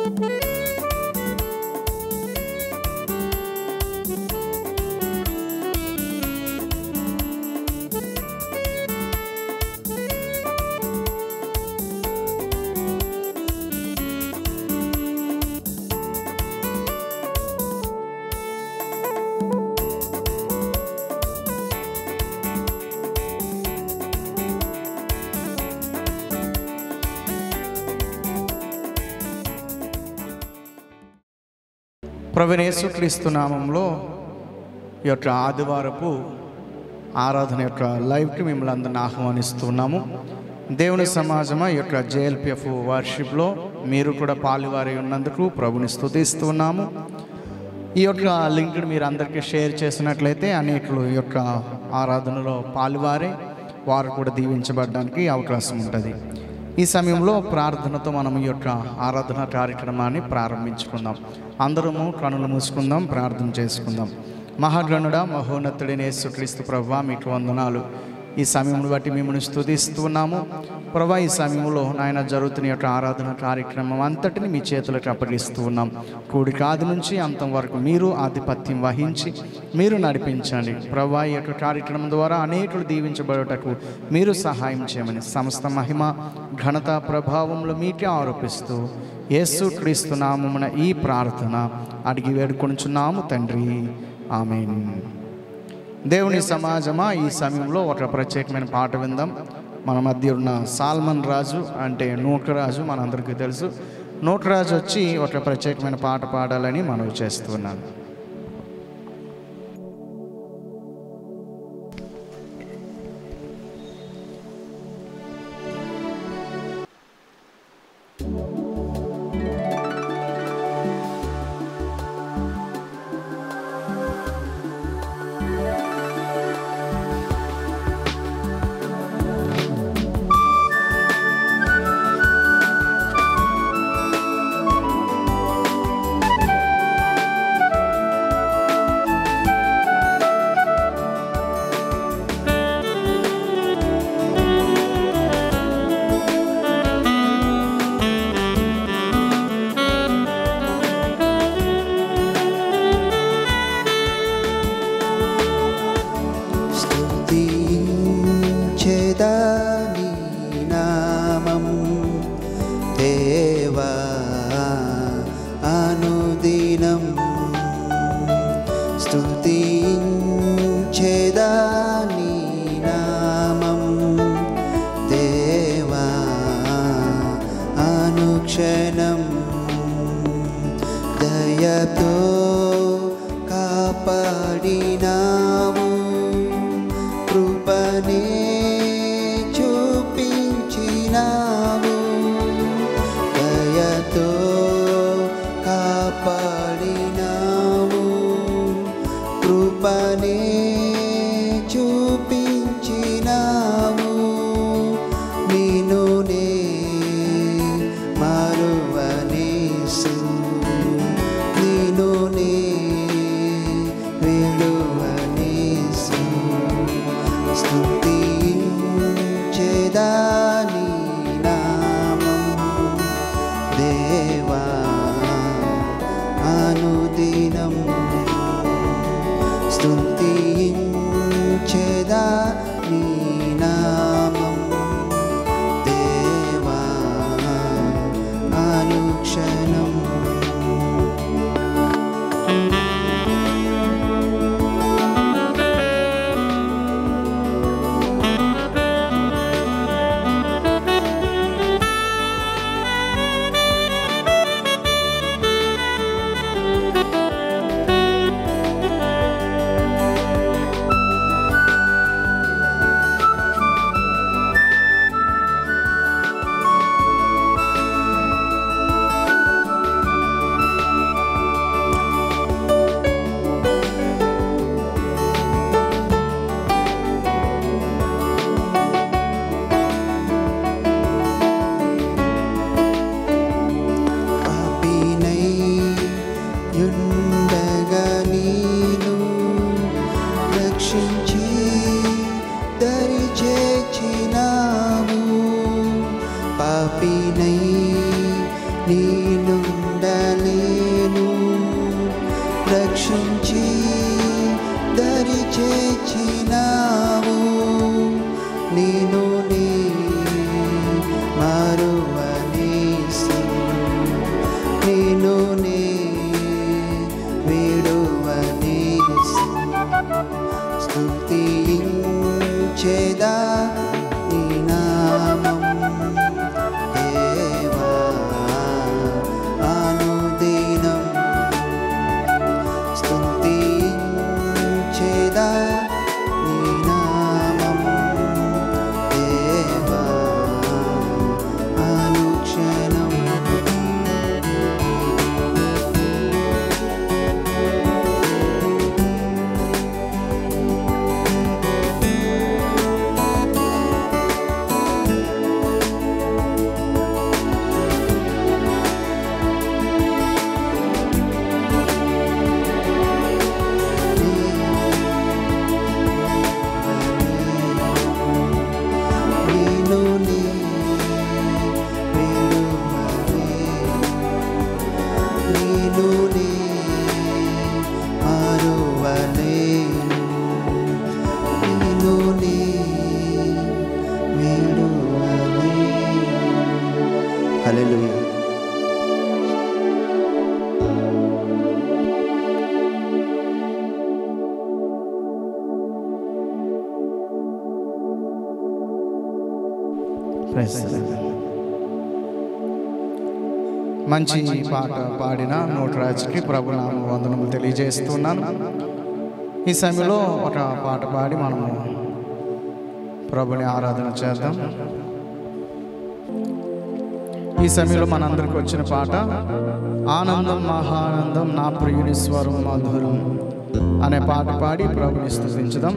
ప్రవీణేశు క్రీస్తు నామంలో ఈ యొక్క ఆదివారపు ఆరాధన యొక్క లైవ్కి మిమ్మల్ని అందరిని ఆహ్వానిస్తున్నాము దేవుని సమాజమా ఈ యొక్క జేఎల్పిఎఫ్ వర్షిప్లో మీరు కూడా పాలువారి ఉన్నందుకు ప్రభుని స్తుతిస్తున్నాము ఈ యొక్క లింక్ని మీరు అందరికీ షేర్ చేసినట్లయితే అనేకులు ఈ యొక్క ఆరాధనలో పాలువారే వారు కూడా దీవించబడడానికి అవకాశం ఉంటుంది ఈ సమయంలో ప్రార్థనతో మనం ఈ యొక్క ఆరాధన కార్యక్రమాన్ని ప్రారంభించుకుందాం అందరము కనులు మూసుకుందాం ప్రార్థన చేసుకుందాం మహాగణుడ మహోన్నతుడిని యేసుక్రీస్తు ప్రభా మీకు వందనాలు ఈ సమయంలో బట్టి మిమ్మల్ని స్తుతిస్తున్నాము ప్రభా ఈ సమయంలో నాయన జరుగుతున్న యొక్క ఆరాధన కార్యక్రమం అంతటిని మీ చేతులకు అప్పగిస్తూ ఉన్నాం కూడి కాదు నుంచి అంతం వరకు మీరు ఆధిపత్యం వహించి మీరు నడిపించండి ప్రభా ఈ యొక్క కార్యక్రమం ద్వారా అనేకులు దీవించబడుటకు మీరు సహాయం చేయమని సమస్త మహిమ ఘనత ప్రభావంలో మీకే ఆరోపిస్తూ యేసు క్రీస్తు నామమున ఈ ప్రార్థన అడిగి వేడుకొనుచున్నాము తండ్రి ఆమెన్ దేవుని సమాజమా ఈ సమయంలో ఒక ప్రత్యేకమైన పాట విందాం మన మధ్య ఉన్న సాల్మన్ రాజు అంటే నూకరాజు మనందరికీ తెలుసు నూకరాజు వచ్చి ఒక ప్రత్యేకమైన పాట పాడాలని మనవి చేస్తున్నాను స్తుతించెదాని నామం దేవా అనుదినం స్తుతించెదాని నామం దేవా అనుక్షణం దయతో కాపాడినావు కృపనే చూపించినావు దయతో కాపాడినావు కృపనే చూపించినావు నిన్నునే మరువనేసు నిన్నునే విడువనేసు స్తుతించెదాని నామం దేవా అనుదినం స్తుతించెదా నీ నామం దేవా అనుక్షణం పాపినై యుండగా నీను రక్షించి దరి చేర్చినావు పాపినై నీనుండగా విడువనేసి నిన్ను నే విడువనేసి స్తుతించేదా నీ నామం దేవా అనుదినం స్తుతించేదా నీ నామం దేవా అనుక్షణం నిన్ను నీ విడువనే నిన్ను నీ మరువలేను నిన్ను నీ విడువలేను హల్లెలూయా Praise the Lord. మంచి పాట పాడిన నోటరాజుకి ప్రభునామ వందనము తెలియజేస్తున్నాను ఈ సమయంలో ఒక పాట పాడి మనము ప్రభుని ఆరాధన చేద్దాం ఈ సమయంలో మనందరికి వచ్చిన పాట ఆనందం మహానందం నా ప్రియుని స్వరం మధురం అనే పాట పాడి ప్రభుని స్తుతించుదాం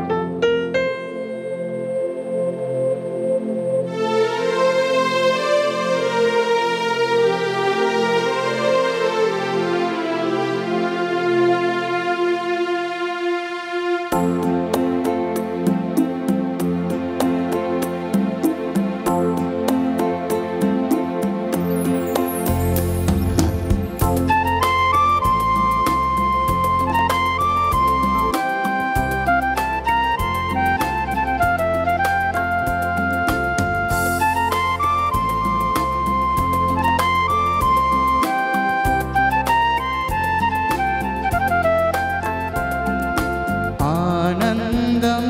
ఆనందం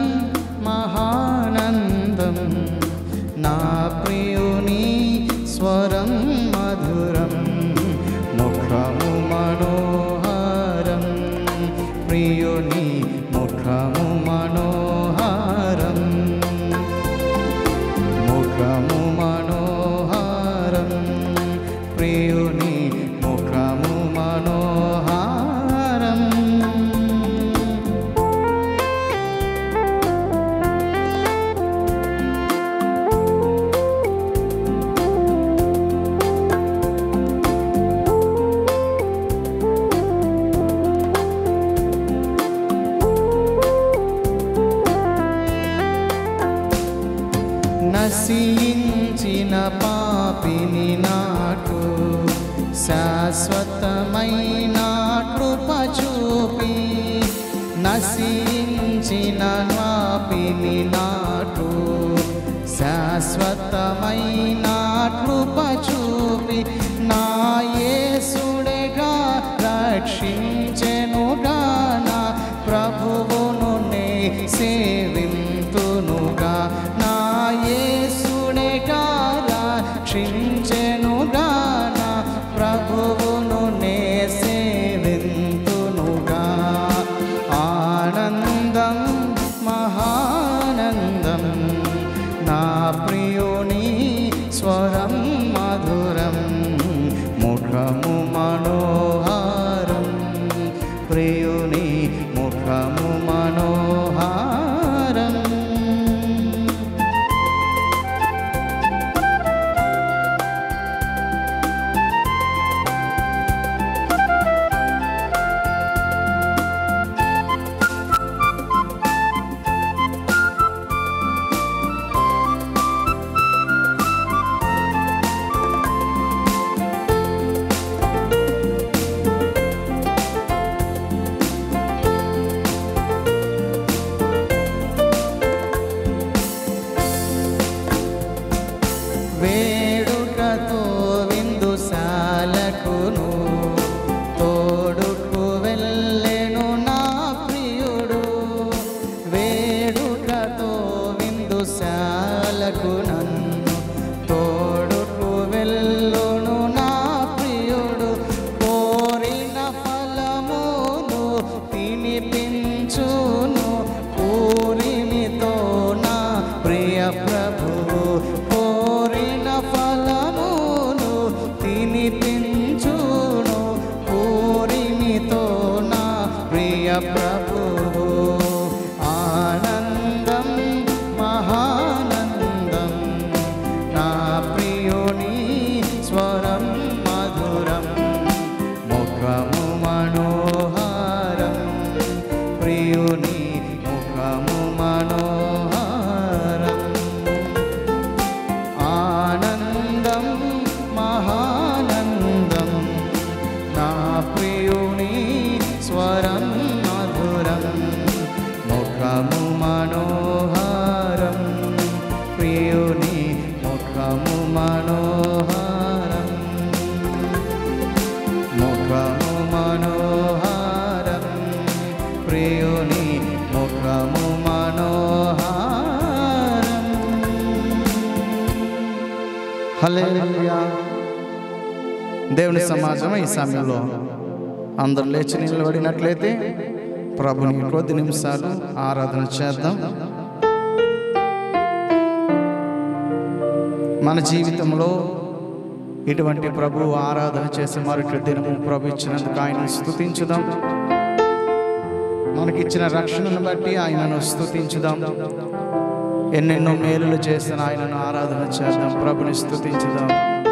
మహానందం నా ప్రియుని స్వరం మధురం ముఖము మనోహారం ప్రియుని ముఖము మనోహారం ముఖము మనోహారం ప్రియుని ముఖము మనోహారం నశించిన పాపిని నాటు శాశ్వతమైన కృప చూపి నశించిన పాపిని నాటు శాశ్వతమైన కృప చూపి నా యేసుడేగా రక్షించెనుగా నా ప్రభువును నే సేవింతునుగా నా యేసుడేగా రక్షించెనుగా నా ప్రభువును నే సేవింతునుగా ఆనందం మహానందం నా ప్రియుని స్వరం మధురం ముఖము మనోహారం ప్రియుని ముఖము మనోహారం దేవుని సమాజం ఈ సమయంలో అందరు లేచి నిలబడినట్లయితే ప్రభుని కొద్ది నిమిషాలు ఆరాధన చేద్దాం మన జీవితంలో ఇటువంటి ప్రభు ఆరాధన చేసి మరొక దినము ప్రభు ఇచ్చినందుకు ఆయనను స్థుతించుదాం మనకిచ్చిన రక్షణను బట్టి ఆయనను స్థుతించుదాం ఎన్నెన్నో మేలులు చేసిన ఆయనను ఆరాధన చేద్దాం ప్రభుని స్థుతించుదాం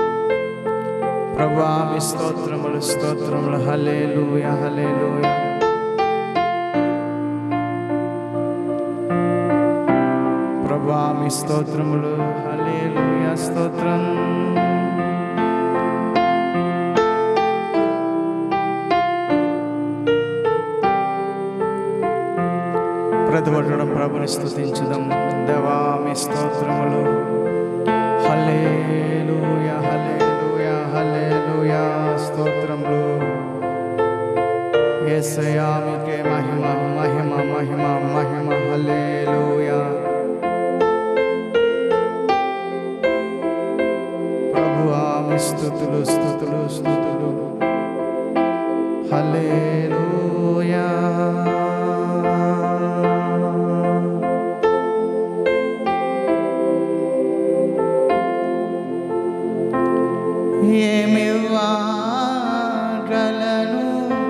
ప్రభా మీ స్తోత్రములు స్తోత్రములు హలేలుయ హలేలుయ ప్రభా మీ స్తోత్రములు హలేలుయ స్తోత్రం ప్రతిపడడం ప్రభుని స్థుతించుదాం దేవా మీ స్తోత్రములు హలేలుయ హలేలుయ హలేలుయ స్తోత్రములు యేసయ్యా మీకే మహిమ మహిమ మహిమ మహిమ హలేలుయ ప్రభువా మీ స్థుతులు స్థుతులు స్థుతులు హలేలుయా ఏమివ్వగలను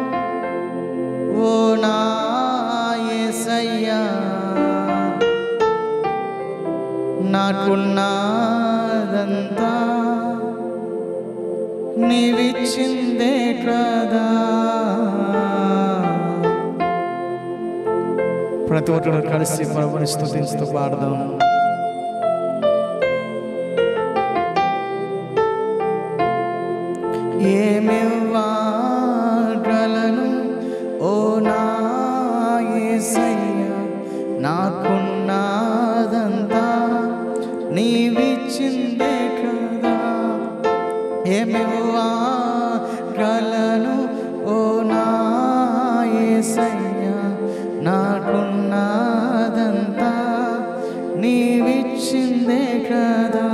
ఓ నా యేసయ్యా నాకున్నదంతా నీవిచ్చిందే కదా ప్రతి ఒక్కరు కలిసి ప్రభుని స్థుతిస్తూ పాడదాం ఏమివ్వగలను ఓ నా యేసయ్యా నాకున్నదంతా నీవిచ్చిందే కదా ఏమివ్వగలను ఓ నా యేసయ్యా నాకున్నదంతా నీవిచ్చిందే కదా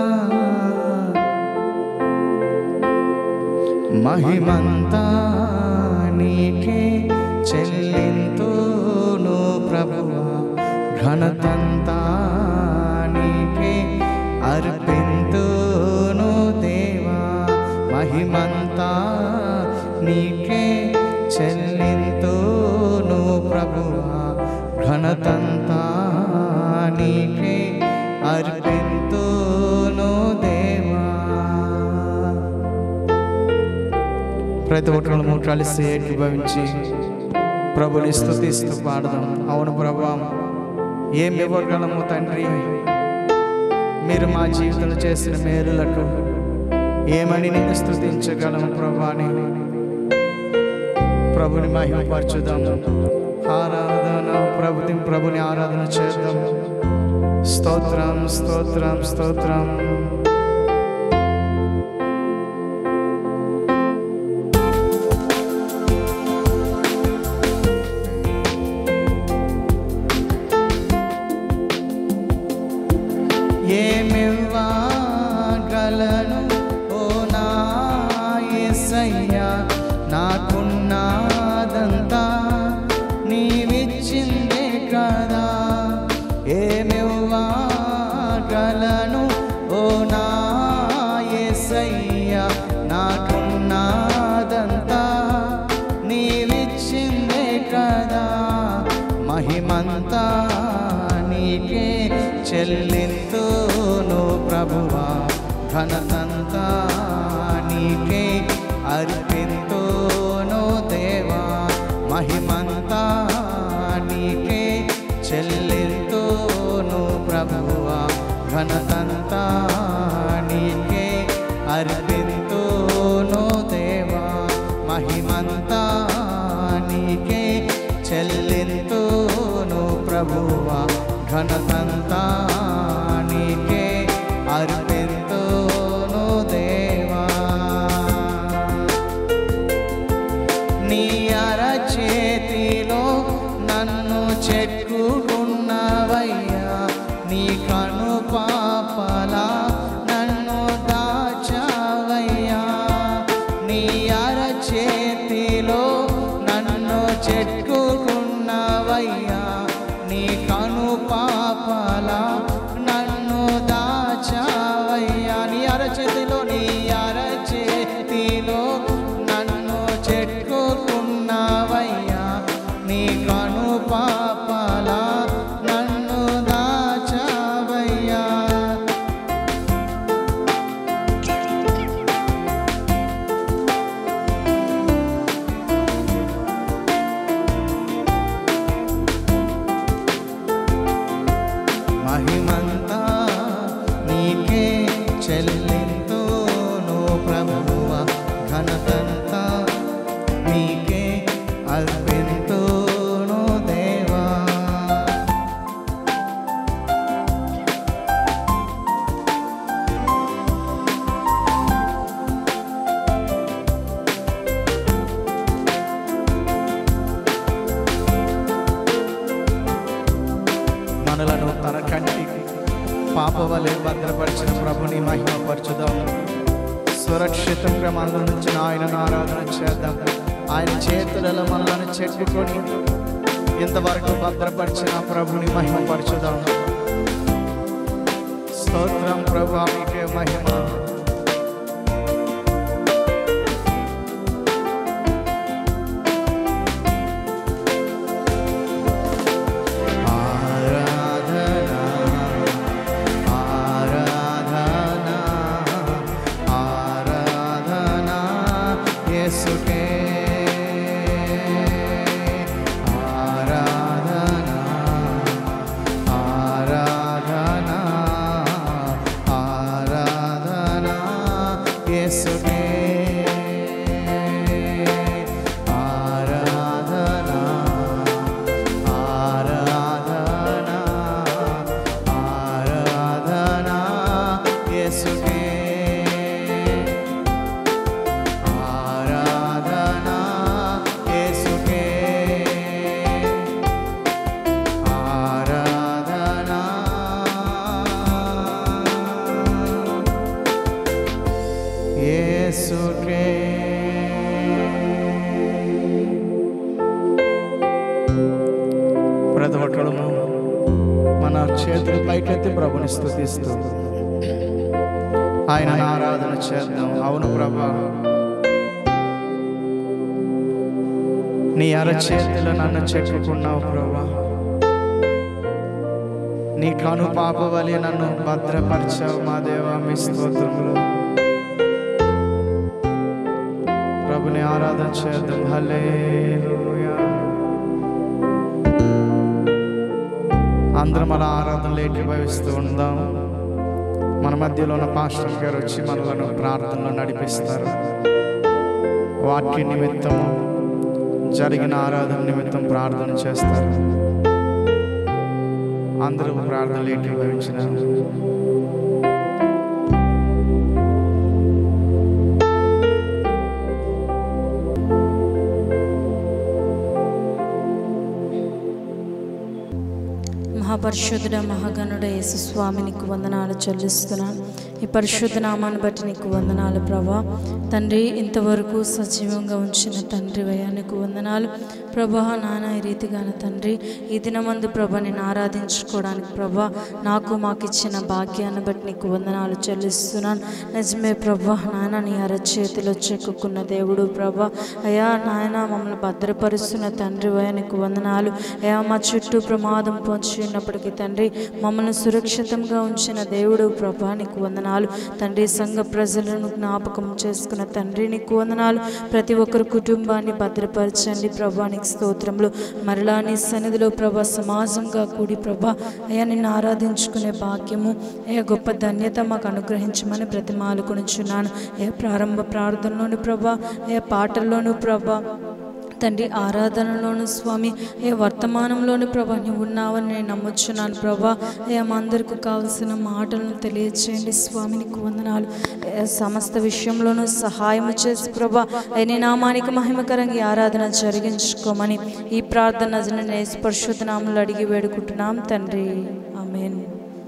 మహిమంతా నీకే చెల్లింతును ప్రభువా ఘనతంతా నీకే అర్పింతును దేవా మహిమంతా నీకే చెల్లింతును ప్రభువా ఘనతంతా నీకే అర్పింతును దేవా ప్రతి ఒక్కరు కలిసి ఏకీభవించి ప్రభుని స్థుతిస్తూ పాడదాం అవును ప్రభా ఏమి ఇవ్వగలము తండ్రి మీరు మా జీవితంలో చేసిన మేలులకు ఏమని నేను స్థుతించగలము ప్రభాని ప్రభుని మహిమపరచుదాం ఆరాధన ప్రభుని ప్రభుని ఆరాధన చేద్దాం స్తోత్రం స్తోత్రం స్తోత్రం ఏమివ్వగలను ఓ నా యేసయ్యా నాకున్నదంతా నీవిచ్చిందే కదా ఏమివ్వగలను ఓ నా యేసయ్యా నాకున్నదంతా నీవిచ్చిందే కదా మహిమంతా నీకే చెల్లింతును ప్రభువా ఘనతంతా నీకే అర్పింతును దేవా మహిమంతా నీకే చెల్లింతును ప్రభువా ఘనతంతా నీకే అర్పింతును దేవా మహిమంతా నీకే చెల్లింతును ప్రభువా ఘనతంతా నీకే అర్పింతును దేవా నీ అరచేతిలో నన్ను చెక్కుకున్నవయ్యా నీ కను పాపలా నన్ను దాచావయ్యా మమ్మల్ని భద్రపరిచిన ప్రభుని మహిమపరచుదాం సురక్షితంగా మనల నుంచి ఆయనను ఆరాధన చేద్దాం ఆయన చేతులలో మనలను చెట్టుకొని ఇంతవరకు భద్రపరిచిన ప్రభుని మహిమపరచుదాం స్తోత్రం ప్రభు మీకే మహిమ ఆరాధనా ఆరాధనా ఆరాధనా యేసుకే ఆరాధనా ఆరాధనా ఆరాధనా యేసుకే ఆరాధనా ఆరాధనా ఆరాధనా యేసుకే ఆరాధనా యేసుకే ఆరాధనా యేసుకే ప్రతి ఒక్కడము మన చేతులు పైకెత్తి ప్రభుని స్థుతిస్తూ ఆయన ఆరాధన చేద్దాం అవును ప్రభా నీ అరచేతిలో నన్ను చెక్కుకున్నావు ప్రభా నీ కను పాప వలె నన్ను భద్రపరిచావు మా దేవా మీ స్తోత్రములు ప్రభుని ఆరాధన చేద్దాం హల్లెలూయా అందరం అలా ఆరాధనలు ఏకీభవిస్తూ ఉందాం మన మధ్యలో ఉన్న పాస్టర్ గారు వచ్చి మనలను ప్రార్థనలో నడిపిస్తారు వాక్య నిమిత్తము జరిగిన ఆరాధన నిమిత్తం ప్రార్థన చేస్తారు అందరూ ప్రార్థనలు ఏకీభవించిన మహాపరిశుద్ధుడ మహాగణుడ యేసు స్వామి నీకు వందనాలు చెల్లిస్తున్నాను ఈ పరిశుద్ధ నామాన్ని బట్టి నీకు వందనాలు ప్రభా తండ్రి ఇంతవరకు సజీవంగా ఉంచిన తండ్రి వయ్యా నీకు వందనాలు ప్రభా నాన్న ఈ రీతిగాన తండ్రి ఈ దినమందు ప్రభా నేను ఆరాధించుకోవడానికి ప్రభా నాకు మాకు ఇచ్చిన భాగ్యాన్ని బట్టి నీకు వందనాలు చెల్లిస్తున్నాను నిజమే ప్రభా నాయన నీ అరచేతిలో చెక్కుకున్న దేవుడు ప్రభా అయా నాయన మమ్మల్ని భద్రపరుస్తున్న తండ్రి వయ నీకు వందనాలు అయా మా చుట్టూ ప్రమాదం పొంచి ఉన్నప్పటికీ తండ్రి మమ్మల్ని సురక్షితంగా ఉంచిన దేవుడు ప్రభా నీకు వందనాలు తండ్రి సంఘ ప్రజలను జ్ఞాపకం చేసుకున్న తండ్రి నీకు వందనాలు ప్రతి ఒక్కరు కుటుంబాన్ని భద్రపరచండి ప్రభా నీకు స్తోత్రములు మరలా నీ సన్నిధిలో ప్రభా సమాజంగా కూడి ప్రభా అయ్యా నిన్ను ఆరాధించుకునే భాగ్యము ఏ గొప్ప ధన్యత మాకు అనుగ్రహించమని ప్రతిమాలు కొనుచున్నాను ఏ ప్రారంభ ప్రార్థనలోని ప్రభా ఏ పాటల్లోను ప్రభా తండ్రి ఆరాధనలోను స్వామి ఏ వర్తమానంలోని ప్రభా నువ్వు ఉన్నావని నేను నమ్ముచున్నాను ప్రభా ఏ మా అందరికి కావలసిన మాటలను తెలియచేయండి స్వామి నీకు వందనాలు ఏ సమస్త విషయంలోనూ సహాయం చేసి ప్రభా ఏ నీ నామానికి మహిమకరంగా ఈ ఆరాధన జరిగించుకోమని ఈ ప్రార్థన నేను పరిశుద్ధ నామలు అడిగి వేడుకుంటున్నాం తండ్రి ఆమెన్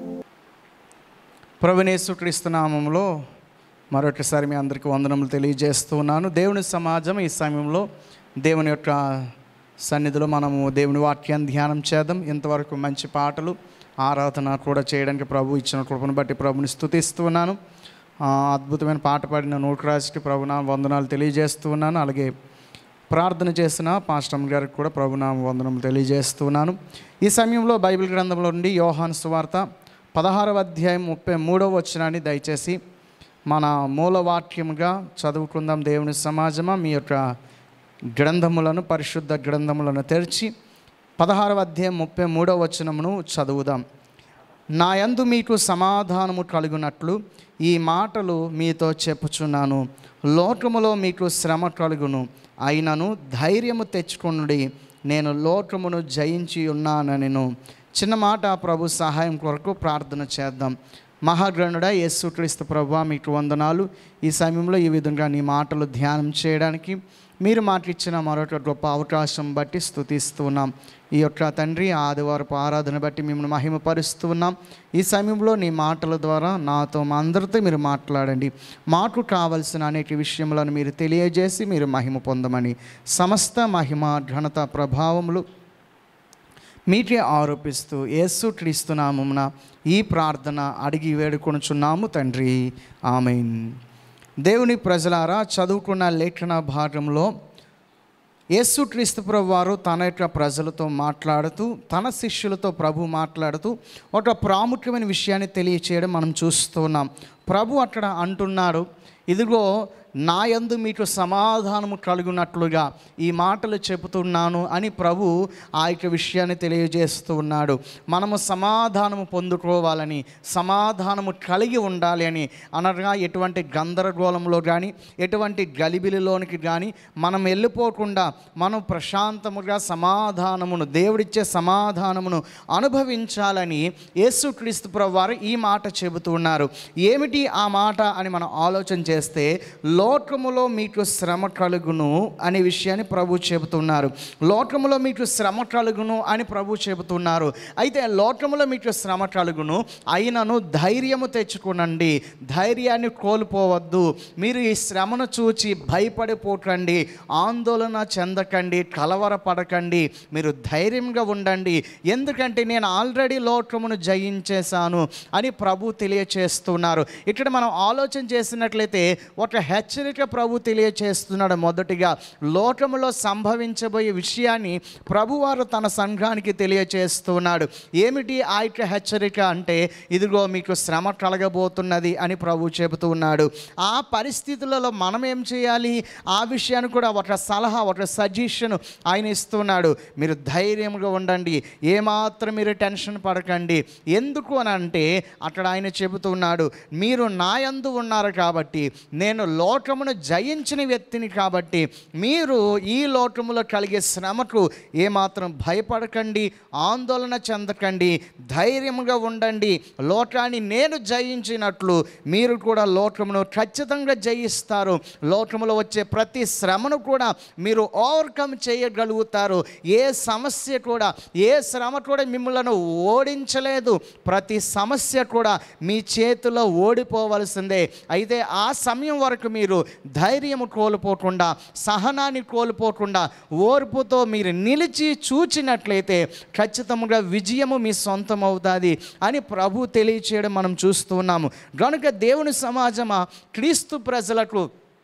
ప్రవణేశ్వక్రీస్తు నామంలో మరొకసారి మీ అందరికీ వందనములు తెలియజేస్తున్నాను దేవుని సమాజం ఈ సమయంలో దేవుని యొక్క సన్నిధిలో మనము దేవుని వాక్యాన్ని ధ్యానం చేద్దాం ఇంతవరకు మంచి పాటలు ఆరాధన కూడా చేయడానికి ప్రభు ఇచ్చిన కృపను బట్టి ప్రభుని స్తుతిస్తున్నాను ఆ, అద్భుతమైన పాట పాడిన నోటురాజుకి ప్రభునా వందనాలు తెలియజేస్తున్నాను అలాగే ప్రార్థన చేసిన పాస్టమ్ గారికి కూడా ప్రభునామ వందనములు తెలియజేస్తున్నాను ఈ సమయంలో బైబిల్ గ్రంథంలో నుండి యోహాన్ సువార్త పదహారవ అధ్యాయం ముప్పై మూడవ వచ్చినాన్ని దయచేసి మన మూలవాక్యముగా చదువుకుందాం దేవుని సమాజమా మీ యొక్క గ్రంథములను పరిశుద్ధ గ్రంథములను తెరిచి పదహారవ అధ్యాయం ముప్పై మూడవ వచనమును చదువుదాం నా యందు మీకు సమాధానము కలుగునట్లు ఈ మాటలు మీతో చెప్పుచున్నాను లోకములో మీకు శ్రమ కలుగును అయినను ధైర్యము తెచ్చుకొనుడి నేను లోకమును జయించి ఉన్నానని చిన్న మాట ప్రభు సహాయం కొరకు ప్రార్థన చేద్దాం మహాగ్రణుడ యేసుక్రీస్తు ప్రభు మీకు వందనాలు ఈ సమయంలో ఈ విధంగా నీ మాటలు ధ్యానం చేయడానికి మీరు మాకు ఇచ్చిన మరొక గొప్ప అవకాశం బట్టి స్థుతిస్తున్నాం ఈ యొక్క తండ్రి ఆదివారపు ఆరాధన బట్టి మిమ్మల్ని మహిమపరుస్తూ ఉన్నాం ఈ సమయంలో నీ మాటల ద్వారా నాతో మా అందరితో మీరు మాట్లాడండి మాకు కావలసిన అనేక విషయములను మీరు తెలియజేసి మీరు మహిమ పొందమని సమస్త మహిమ ఘనత ప్రభావములు మీకే ఆరోపిస్తూ యేసు క్రీస్తునామమున ఈ ప్రార్థన అడిగి వేడుకొనుచున్నాము తండ్రి ఆమెన్ దేవుని ప్రజలారా చదువుకున్న లేఖన భాగంలో యేసుక్రీస్తు ప్రభు వారు తన యొక్క ప్రజలతో మాట్లాడుతూ తన శిష్యులతో ప్రభు మాట్లాడుతూ ఒక ప్రాముఖ్యమైన విషయాన్ని తెలియచేయడం మనం చూస్తున్నాం ప్రభు అక్కడ అంటున్నాడు ఇదిగో నా యందు మీకు సమాధానము కలుగునట్లుగా ఈ మాటలు చెబుతున్నాను అని ప్రభు ఆ యొక్క విషయాన్ని తెలియజేస్తూ ఉన్నాడు మనము సమాధానము పొందుకోవాలని సమాధానము కలిగి ఉండాలి అని అనగా ఎటువంటి గందరగోళంలో కానీ ఎటువంటి గలిబిలిలోనికి కానీ మనం వెళ్ళిపోకుండా మనం ప్రశాంతముగా సమాధానమును దేవుడిచ్చే సమాధానమును అనుభవించాలని యేసుక్రీస్తు ప్రభు వారు ఈ మాట చెబుతున్నారు ఏమిటి ఆ మాట అని మనం ఆలోచన చేస్తే లోకములో మీకు శ్రమ కలుగును అనే విషయాన్ని ప్రభు చెబుతున్నారు లోకములో మీకు శ్రమ కలుగును అని ప్రభు చెబుతున్నారు అయితే లోకములో మీకు శ్రమ కలుగును అయినను ధైర్యము తెచ్చుకునండి ధైర్యాన్ని కోల్పోవద్దు మీరు ఈ శ్రమను చూచి భయపడిపోకండి ఆందోళన చెందకండి కలవరపడకండి మీరు ధైర్యంగా ఉండండి ఎందుకంటే నేను ఆల్రెడీ లోకమును జయించేశాను అని ప్రభు తెలియచేస్తున్నారు ఇక్కడ మనం ఆలోచన చేసినట్లయితే ఒక హెచ్చరిక ప్రభు తెలియచేస్తున్నాడు మొదటిగా లోకములో సంభవించబోయే విషయాన్ని ప్రభువారు తన సంఘానికి తెలియచేస్తున్నాడు ఏమిటి ఆ యొక్క హెచ్చరిక అంటే ఇదిగో మీకు శ్రమ కలగబోతున్నది అని ప్రభు చెబుతూ ఉన్నాడు ఆ పరిస్థితులలో మనం ఏం చేయాలి ఆ విషయాన్ని కూడా ఒక సలహా ఒక సజెషన్ ఆయన ఇస్తున్నాడు మీరు ధైర్యంగా ఉండండి ఏమాత్రం మీరు టెన్షన్ పడకండి ఎందుకు అని అంటే అక్కడ ఆయన చెబుతున్నాడు మీరు నాయందు ఉన్నారు కాబట్టి నేను లోకమును జయించిన వ్యక్తిని కాబట్టి మీరు ఈ లోకములో కలిగే శ్రమకు ఏమాత్రం భయపడకండి ఆందోళన చెందకండి ధైర్యంగా ఉండండి లోకాన్ని నేను జయించినట్లు మీరు కూడా లోకమును ఖచ్చితంగా జయిస్తారు లోకములో వచ్చే ప్రతి శ్రమను కూడా మీరు ఓవర్కమ్ చేయగలుగుతారు ఏ సమస్య కూడా ఏ శ్రమ కూడా మిమ్మల్ని ఓడించలేదు ప్రతి సమస్య కూడా మీ చేతిలో ఓడిపోవలసిందే అయితే ఆ సమయం వరకు మీరు ధైర్యం కోల్పోకుండా సహనాన్ని కోల్పోకుండా ఓర్పుతో మీరు నిలిచి చూచినట్లయితే ఖచ్చితంగా విజయము మీ సొంతం అవుతుంది అని ప్రభు తెలియచేయడం మనం చూస్తున్నాము కనుక దేవుని సమాజమా క్రీస్తు ప్రజలకు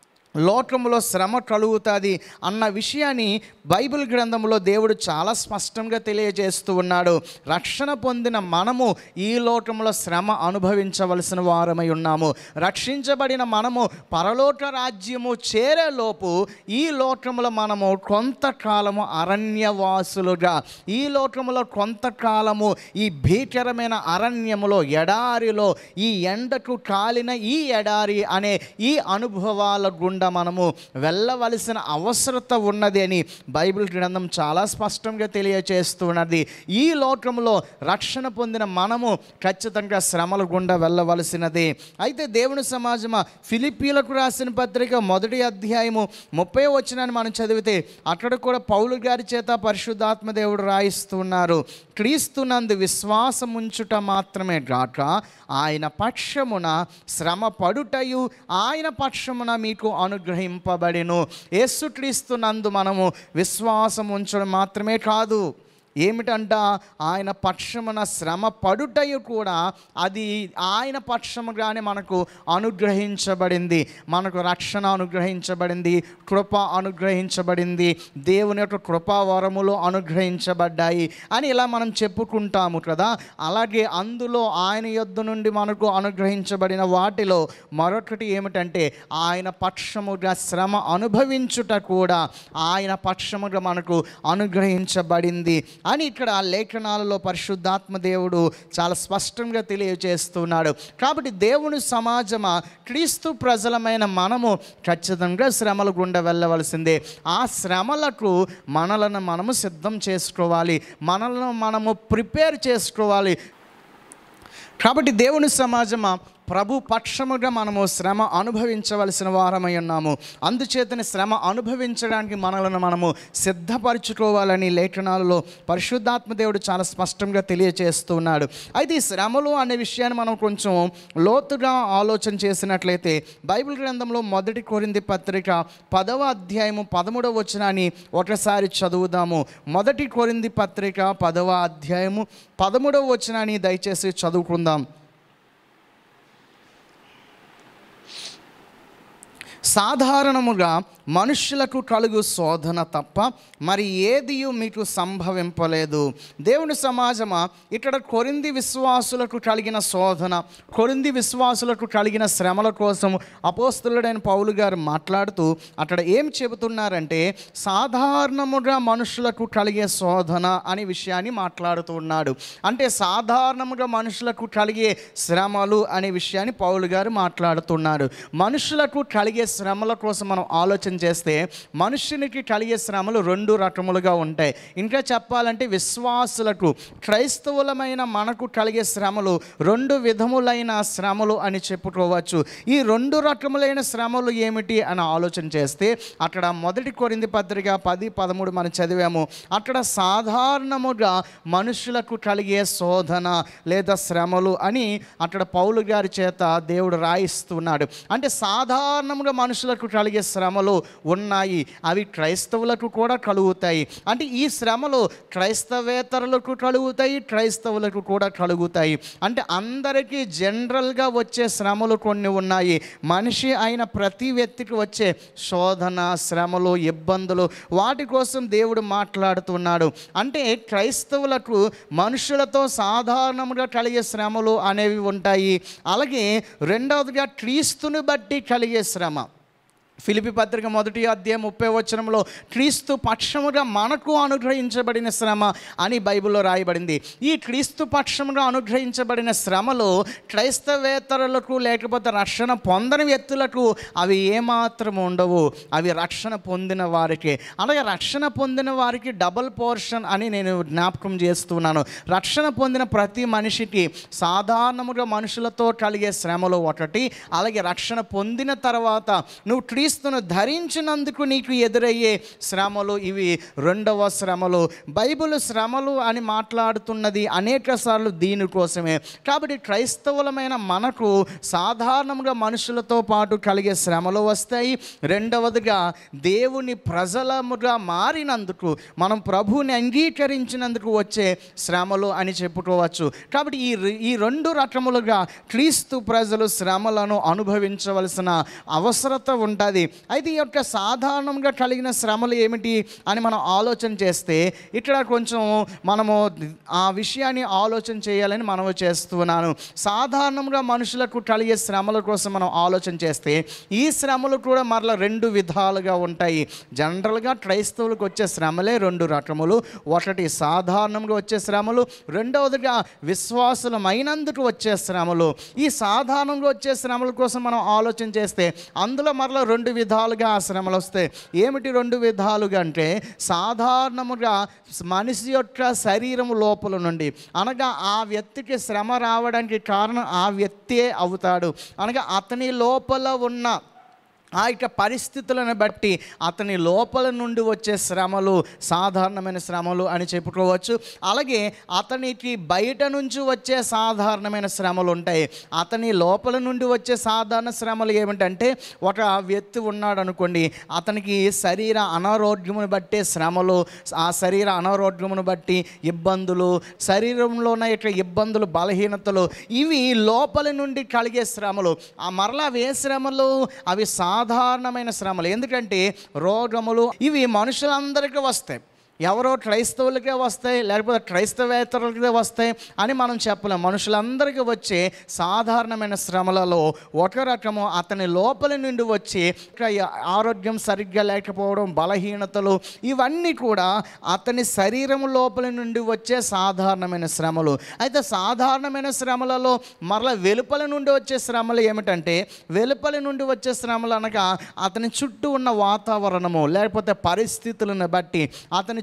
లోకంలో శ్రమ కలుగుతుంది అన్న విషయాన్ని బైబిల్ గ్రంథంలో దేవుడు చాలా స్పష్టంగా తెలియజేస్తూ ఉన్నాడు రక్షణ పొందిన మనము ఈ లోకంలో శ్రమ అనుభవించవలసిన వారమై ఉన్నాము రక్షించబడిన మనము పరలోక రాజ్యము చేరేలోపు ఈ లోకంలో మనము కొంతకాలము అరణ్యవాసులుగా ఈ లోకంలో కొంతకాలము ఈ భీకరమైన అరణ్యములో ఎడారిలో ఈ ఎండకు కాలిన ఈ ఎడారి అనే ఈ అనుభవాల గుండా మనము వెళ్ళవలసిన అవసరత ఉన్నది అని బైబిల్ గ్రంథం చాలా స్పష్టంగా తెలియచేస్తున్నది ఈ లోకంలో రక్షణ పొందిన మనము ఖచ్చితంగా శ్రమల గుండా వెళ్ళవలసినదే అయితే దేవుని సమాజమా ఫిలిపీలకు రాసిన పత్రిక మొదటి అధ్యాయము ముప్పై వచ్చినని మనం చదివితే అక్కడ కూడా పౌలు గారి చేత పరిశుద్ధాత్మ దేవుడు రాయిస్తున్నారు క్రీస్తునందు విశ్వాసం ఉంచుట మాత్రమే గాక ఆయన పక్షమున శ్రమ పడుటయు ఆయన పక్షమున మీకు అనుగ్రహింపబడిను యేసుక్రీస్తునందు మనము విశ్వాసం ఉంచడం మాత్రమే కాదు ఏమిటంట ఆయన పక్షమున శ్రమ పడుటయు కూడా అది ఆయన పక్షముగానే మనకు అనుగ్రహించబడింది మనకు రక్షణ అనుగ్రహించబడింది కృప అనుగ్రహించబడింది దేవుని యొక్క కృపా వరములు అనుగ్రహించబడ్డాయి అని ఇలా మనం చెప్పుకుంటాము కదా అలాగే అందులో ఆయన యొద్ద నుండి మనకు అనుగ్రహించబడిన వాటిలో మరొకటి ఏమిటంటే ఆయన పక్షముగా శ్రమ అనుభవించుట కూడా ఆయన పక్షముగా మనకు అనుగ్రహించబడింది అని ఇక్కడ ఆ లేఖనాలలో పరిశుద్ధాత్మ దేవుడు చాలా స్పష్టంగా తెలియజేస్తున్నాడు కాబట్టి దేవుని సమాజమా క్రీస్తు ప్రజలమైన మనము ఖచ్చితంగా శ్రమల గుండా వెళ్ళవలసిందే ఆ శ్రమలకు మనలను మనము సిద్ధం చేసుకోవాలి మనలను మనము ప్రిపేర్ చేసుకోవాలి కాబట్టి దేవుని సమాజమా ప్రభు పక్షముగా మనము శ్రమ అనుభవించవలసిన వారమై ఉన్నాము అందుచేతని శ్రమ అనుభవించడానికి మనలను మనము సిద్ధపరచుకోవాలని లేఖనాలలో పరిశుద్ధాత్మ దేవుడు చాలా స్పష్టంగా తెలియచేస్తున్నాడు అయితే ఈ శ్రమలు అనే విషయాన్ని మనం కొంచెం లోతుగా ఆలోచన చేసినట్లయితే బైబిల్ గ్రంథంలో మొదటి కొరింది పత్రిక పదవ అధ్యాయము పదమూడవ వచనాన్ని ఒకసారి చదువుదాము మొదటి కొరింది పత్రిక పదవ అధ్యాయము పదమూడవ వచనాన్ని దయచేసి చదువుకుందాం సాధారణముగా మనుషులకు కలుగు శోధన తప్ప మరి ఏది మీకు సంభవింపలేదు దేవుని సమాజమా ఇక్కడ కొరింది విశ్వాసులకు కలిగిన శోధన కొరింది విశ్వాసులకు కలిగిన శ్రమల కోసం అపోస్తులుడైన పౌలు గారు మాట్లాడుతూ అక్కడ ఏం చెబుతున్నారంటే సాధారణముగా మనుషులకు కలిగే శోధన అనే విషయాన్ని మాట్లాడుతూ ఉన్నాడు అంటే సాధారణముగా మనుషులకు కలిగే శ్రమలు అనే విషయాన్ని పౌలు గారు మాట్లాడుతున్నారు మనుషులకు కలిగే శ్రమల కోసం మనం ఆలోచన చేస్తే మనుషునికి కలిగే శ్రమలు రెండు రకములుగా ఉంటాయి ఇంకా చెప్పాలంటే విశ్వాసులకు క్రైస్తవులమైన మనకు కలిగే శ్రమలు రెండు విధములైన శ్రమలు అని చెప్పుకోవచ్చు ఈ రెండు రకములైన శ్రమలు ఏమిటి అని ఆలోచన చేస్తే అక్కడ మొదటి కొరింది పత్రిక పది పదమూడు మనం చదివాము అక్కడ సాధారణముగా మనుషులకు కలిగే శోధన లేదా శ్రమలు అని అక్కడ పౌలు గారి చేత దేవుడు రాయిస్తున్నాడు అంటే సాధారణముగా మనుషులకు కలిగే శ్రమలు ఉన్నాయి అవి క్రైస్తవులకు కూడా కలుగుతాయి అంటే ఈ శ్రమలు క్రైస్తవేతరులకు కలుగుతాయి క్రైస్తవులకు కూడా కలుగుతాయి అంటే అందరికీ జనరల్గా వచ్చే శ్రమలు కొన్ని ఉన్నాయి మనిషి అయిన ప్రతి వ్యక్తికి వచ్చే శోధన శ్రమలు ఇబ్బందులు వాటి కోసం దేవుడు మాట్లాడుతున్నాడు అంటే క్రైస్తవులకు మనుషులతో సాధారణంగా కలిగే శ్రమలు అనేవి ఉంటాయి అలాగే రెండవదిగా క్రీస్తుని బట్టి కలిగే శ్రమ ఫిలిపి పత్రిక మొదటి అధ్యాయం ముప్పై వచనంలో క్రీస్తు పక్షముగా మనకు అనుగ్రహించబడిన శ్రమ అని బైబిల్లో రాయబడింది ఈ క్రీస్తు పక్షముగా అనుగ్రహించబడిన శ్రమలు క్రైస్తవేతరులకు లేకపోతే రక్షణ పొందని వ్యక్తులకు అవి ఏమాత్రం ఉండవు అవి రక్షణ పొందిన వారికి అలాగే రక్షణ పొందిన వారికి డబల్ పోర్షన్ అని నేను జ్ఞాపకం చేస్తున్నాను రక్షణ పొందిన ప్రతి మనిషికి సాధారణముగా మనుషులతో కలిగే శ్రమలు ఒకటి అలాగే రక్షణ పొందిన తర్వాత నువ్వు క్రీస్తును ధరించినందుకు నీకు ఎదురయ్యే శ్రమలు ఇవి రెండవ శ్రమలు బైబిల్ శ్రమలు అని మాట్లాడుతున్నది అనేక సార్లు దీనికోసమే కాబట్టి క్రైస్తవులమైన మనకు సాధారణంగా మనుషులతో పాటు కలిగే శ్రమలు వస్తాయి రెండవదిగా దేవుని ప్రజలముగా మారినందుకు మనం ప్రభువుని అంగీకరించినందుకు వచ్చే శ్రమలు అని చెప్పుకోవచ్చు కాబట్టి ఈ రె- ఈ రెండు రకములుగా క్రీస్తు ప్రజలు శ్రమలను అనుభవించవలసిన అవసరత ఉంటుంది అయితే ఈ యొక్క సాధారణంగా కలిగిన శ్రమలు ఏమిటి అని మనం ఆలోచన చేస్తే ఇక్కడ కొంచెం మనము ఆ విషయాన్ని ఆలోచన చేయాలని మనము చేస్తున్నాను సాధారణంగా మనుషులకు కలిగే శ్రమల కోసం మనం ఆలోచన చేస్తే ఈ శ్రమలు కూడా మరలా రెండు విధాలుగా ఉంటాయి జనరల్గా క్రైస్తవులకు వచ్చే శ్రమలే రెండు రకములు ఒకటి సాధారణంగా వచ్చే శ్రమలు రెండవదిగా విశ్వాసులమైనందుకు వచ్చే శ్రమలు ఈ సాధారణంగా వచ్చే శ్రమల కోసం మనం ఆలోచన చేస్తే అందులో మరలా రెండు విధాలుగా ఆ శ్రమలు వస్తాయి ఏమిటి రెండు విధాలుగా అంటే సాధారణముగా మనిషి యొక్క శరీరం లోపల నుండి అనగా ఆ వ్యక్తికి శ్రమ రావడానికి కారణం ఆ వ్యక్తే అవుతాడు అనగా అతని లోపల ఉన్న ఆ యొక్క పరిస్థితులను బట్టి అతని లోపల నుండి వచ్చే శ్రమలు సాధారణమైన శ్రమలు అని చెప్పుకోవచ్చు అలాగే అతనికి బయట నుంచి వచ్చే సాధారణమైన శ్రమలు ఉంటాయి అతని లోపల నుండి వచ్చే సాధారణ శ్రమలు ఏమిటంటే ఒక వ్యక్తి ఉన్నాడు అనుకోండి అతనికి శరీర అనారోగ్యమును బట్టే శ్రమలు ఆ శరీర అనారోగ్యమును బట్టి ఇబ్బందులు శరీరంలో ఉన్న యొక్క ఇబ్బందులు బలహీనతలు ఇవి లోపల నుండి కలిగే శ్రమలు ఆ మరలా అవి ఏ శ్రమలు అవి సాధారణమైన శ్రమలు ఎందుకంటే రోగములు ఇవి మనుషులందరికీ వస్తాయి ఎవరో క్రైస్తవులకే వస్తాయి లేకపోతే క్రైస్తవేతరులకే వస్తాయి అని మనం చెప్పలేం మనుషులందరికీ వచ్చే సాధారణమైన శ్రమలలో ఒక రకము అతని లోపలి నుండి వచ్చి ఇక ఆరోగ్యం సరిగ్గా లేకపోవడం బలహీనతలు ఇవన్నీ కూడా అతని శరీరం లోపలి నుండి వచ్చే సాధారణమైన శ్రమలు అయితే సాధారణమైన శ్రమలలో మరల వెలుపల నుండి వచ్చే శ్రమలు ఏమిటంటే వెలుపలి నుండి వచ్చే శ్రమలు అనగా అతని చుట్టూ ఉన్న వాతావరణము లేకపోతే పరిస్థితులను బట్టి అతని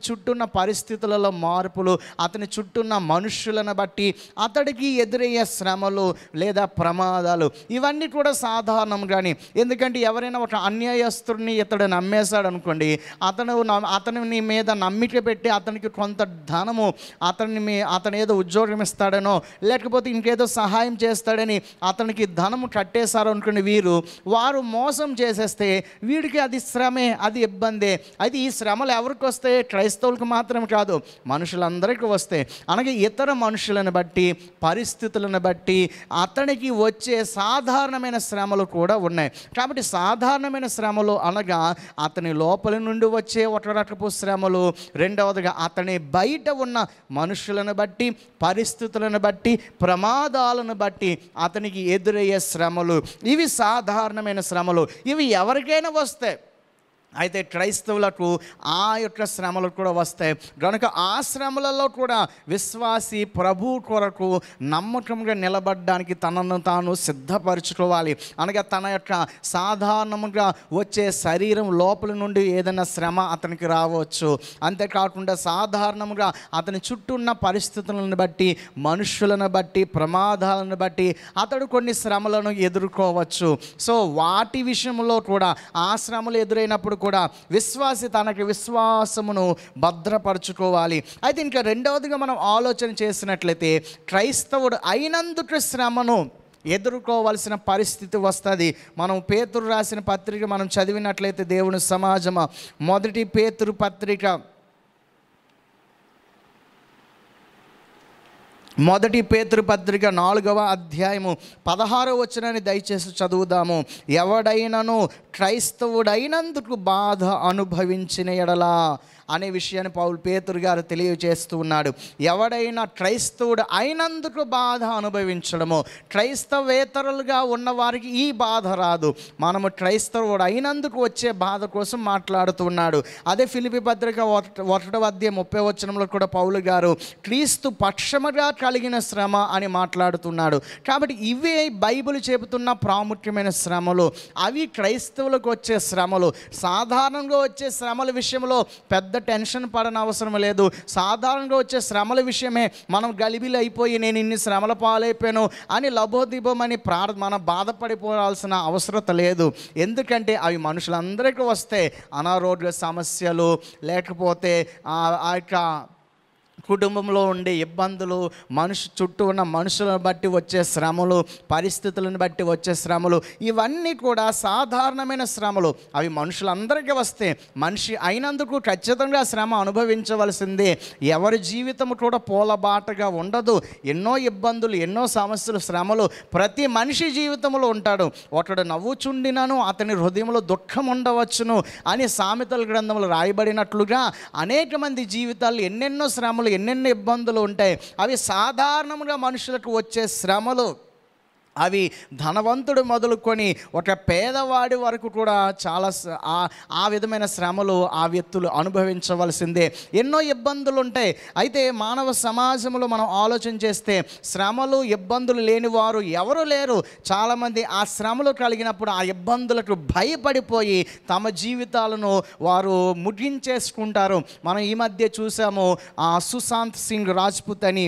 చుట్టూ ఉన్న పరిస్థితులలో మార్పులు అతని చుట్టూ ఉన్న మనుష్యులను బట్టి అతడికి ఎదురయ్యే శ్రమలు లేదా ప్రమాదాలు ఇవన్నీ కూడా సాధారణం కానీ ఎందుకంటే ఎవరైనా ఒక అన్యాయస్తుడిని ఇతడు నమ్మేశాడు అనుకోండి అతను న- అతని మీద నమ్మిక పెట్టి అతనికి కొంత ధనము అతని మీ అతను ఏదో ఉద్యోగం ఇస్తాడనో లేకపోతే ఇంకేదో సహాయం చేస్తాడని అతనికి ధనము కట్టేశారు అనుకోండి వీరు వారు మోసం చేసేస్తే వీడికి అది శ్రమే అది ఇబ్బందే అయితే ఈ శ్రమలు ఎవరికి వస్తాయి క్రైస్తవులకు మాత్రం కాదు మనుషులందరికీ వస్తాయి అనగా ఇతర మనుషులను బట్టి పరిస్థితులను బట్టి అతనికి వచ్చే సాధారణమైన శ్రమలు కూడా ఉన్నాయి కాబట్టి సాధారణమైన శ్రమలు అనగా అతని లోపలి నుండి వచ్చే ఒక రకపు శ్రమలు రెండవదిగా అతని బయట ఉన్న మనుషులను బట్టి పరిస్థితులను బట్టి ప్రమాదాలను బట్టి అతనికి ఎదురయ్యే శ్రమలు ఇవి సాధారణమైన శ్రమలు ఇవి ఎవరికైనా వస్తాయి అయితే క్రైస్తవులకు ఆ యొక్క శ్రమలు కూడా వస్తాయి కనుక ఆ శ్రమలలో కూడా విశ్వాసి ప్రభు కొరకు నమ్మకంగా నిలబడడానికి తనను తాను సిద్ధపరచుకోవాలి అనగా తన యొక్క సాధారణంగా వచ్చే శరీరం లోపల నుండి ఏదైనా శ్రమ అతనికి రావచ్చు అంతేకాకుండా సాధారణంగా అతని చుట్టూ ఉన్న పరిస్థితులను బట్టి మనుషులను బట్టి ప్రమాదాలను బట్టి అతడు కొన్ని శ్రమలను ఎదుర్కోవచ్చు సో వాటి విషయంలో కూడా ఆ శ్రమలు ఎదురైనప్పుడు కూడా విశ్వాసి తనకి విశ్వాసమును భద్రపరచుకోవాలి అయితే ఇంకా రెండవదిగా మనం ఆలోచన చేసినట్లయితే క్రైస్తవుడు అయినందుకు శ్రమను ఎదుర్కోవాల్సిన పరిస్థితి వస్తుంది మనం పేతురు రాసిన పత్రిక మనం చదివినట్లయితే దేవుని సమాజమా మొదటి పేతురు పత్రిక మొదటి పేతురు పత్రిక నాలుగవ అధ్యాయము పదహారవ వచనాన్ని దయచేసి చదువుదాము ఎవడైనను క్రైస్తవుడైనందుకు బాధ అనుభవించిన ఎడలా అనే విషయాన్ని పౌలు పేతురు గారు తెలియజేస్తూ ఉన్నాడు ఎవడైనా క్రైస్తవుడు అయినందుకు బాధ అనుభవించడము క్రైస్తవేతరులుగా ఉన్న వారికి ఈ బాధ రాదు మనము క్రైస్తవుడు అయినందుకు వచ్చే బాధ కోసం మాట్లాడుతున్నాడు అదే ఫిలిపి పత్రిక ఒకట- ఒకటవ అధ్యాయం ముప్పై వచనంలో కూడా పౌలు గారు క్రీస్తు పక్షముగా కలిగిన శ్రమ అని మాట్లాడుతున్నాడు కాబట్టి ఇవే బైబిల్ చెబుతున్న ప్రాముఖ్యమైన శ్రమలు అవి క్రైస్తవులకు వచ్చే శ్రమలు సాధారణంగా వచ్చే శ్రమల విషయంలో పెద్ద టెన్షన్ పడని అవసరం లేదు సాధారణంగా వచ్చే శ్రమల విషయమే మనం గలిబిలి అయిపోయి నేను ఇన్ని శ్రమల పాలైపోయాను అని లబోదిబమని ప్రార్ మనం బాధపడిపోవాల్సిన అవసరత లేదు ఎందుకంటే అవి మనుషులందరికీ వస్తే అనారోగ్య సమస్యలు లేకపోతే ఆ ఆ యొక్క కుటుంబంలో ఉండే ఇబ్బందులు మనిషి చుట్టూ ఉన్న మనుషులను బట్టి వచ్చే శ్రమలు పరిస్థితులను బట్టి వచ్చే శ్రమలు ఇవన్నీ కూడా సాధారణమైన శ్రమలు అవి మనుషులందరికీ వస్తే మనిషి అయినందుకు ఖచ్చితంగా శ్రమ అనుభవించవలసిందే ఎవరి జీవితం కూడా పూలబాటగా ఉండదు ఎన్నో ఇబ్బందులు ఎన్నో సమస్యలు శ్రమలు ప్రతి మనిషి జీవితంలో ఉంటాడు ఒకడు నవ్వుచుండినను అతని హృదయంలో దుఃఖం ఉండవచ్చును అని సామెతల గ్రంథంలో రాయబడినట్లుగా అనేక మంది జీవితాల్లో ఎన్నెన్నో శ్రమలు ఎన్నెన్నో ఇబ్బందులు ఉంటాయి అవి సాధారణంగా మనుషులకు వచ్చే శ్రమలు అవి ధనవంతుడు మొదలుకొని ఒక పేదవాడి వరకు కూడా చాలా స- ఆ- ఆ విధమైన శ్రమలు ఆ వ్యక్తులు అనుభవించవలసిందే ఎన్నో ఇబ్బందులు ఉంటాయి అయితే మానవ సమాజంలో మనం ఆలోచన చేస్తే శ్రమలు ఇబ్బందులు లేని వారు ఎవరు లేరు చాలామంది ఆ శ్రమలు కలిగినప్పుడు ఆ ఇబ్బందులకు భయపడిపోయి తమ జీవితాలను వారు ముగించేసుకుంటారు మనం ఈ మధ్య చూసాము ఆ, సుశాంత్ సింగ్ రాజ్పుత్ అని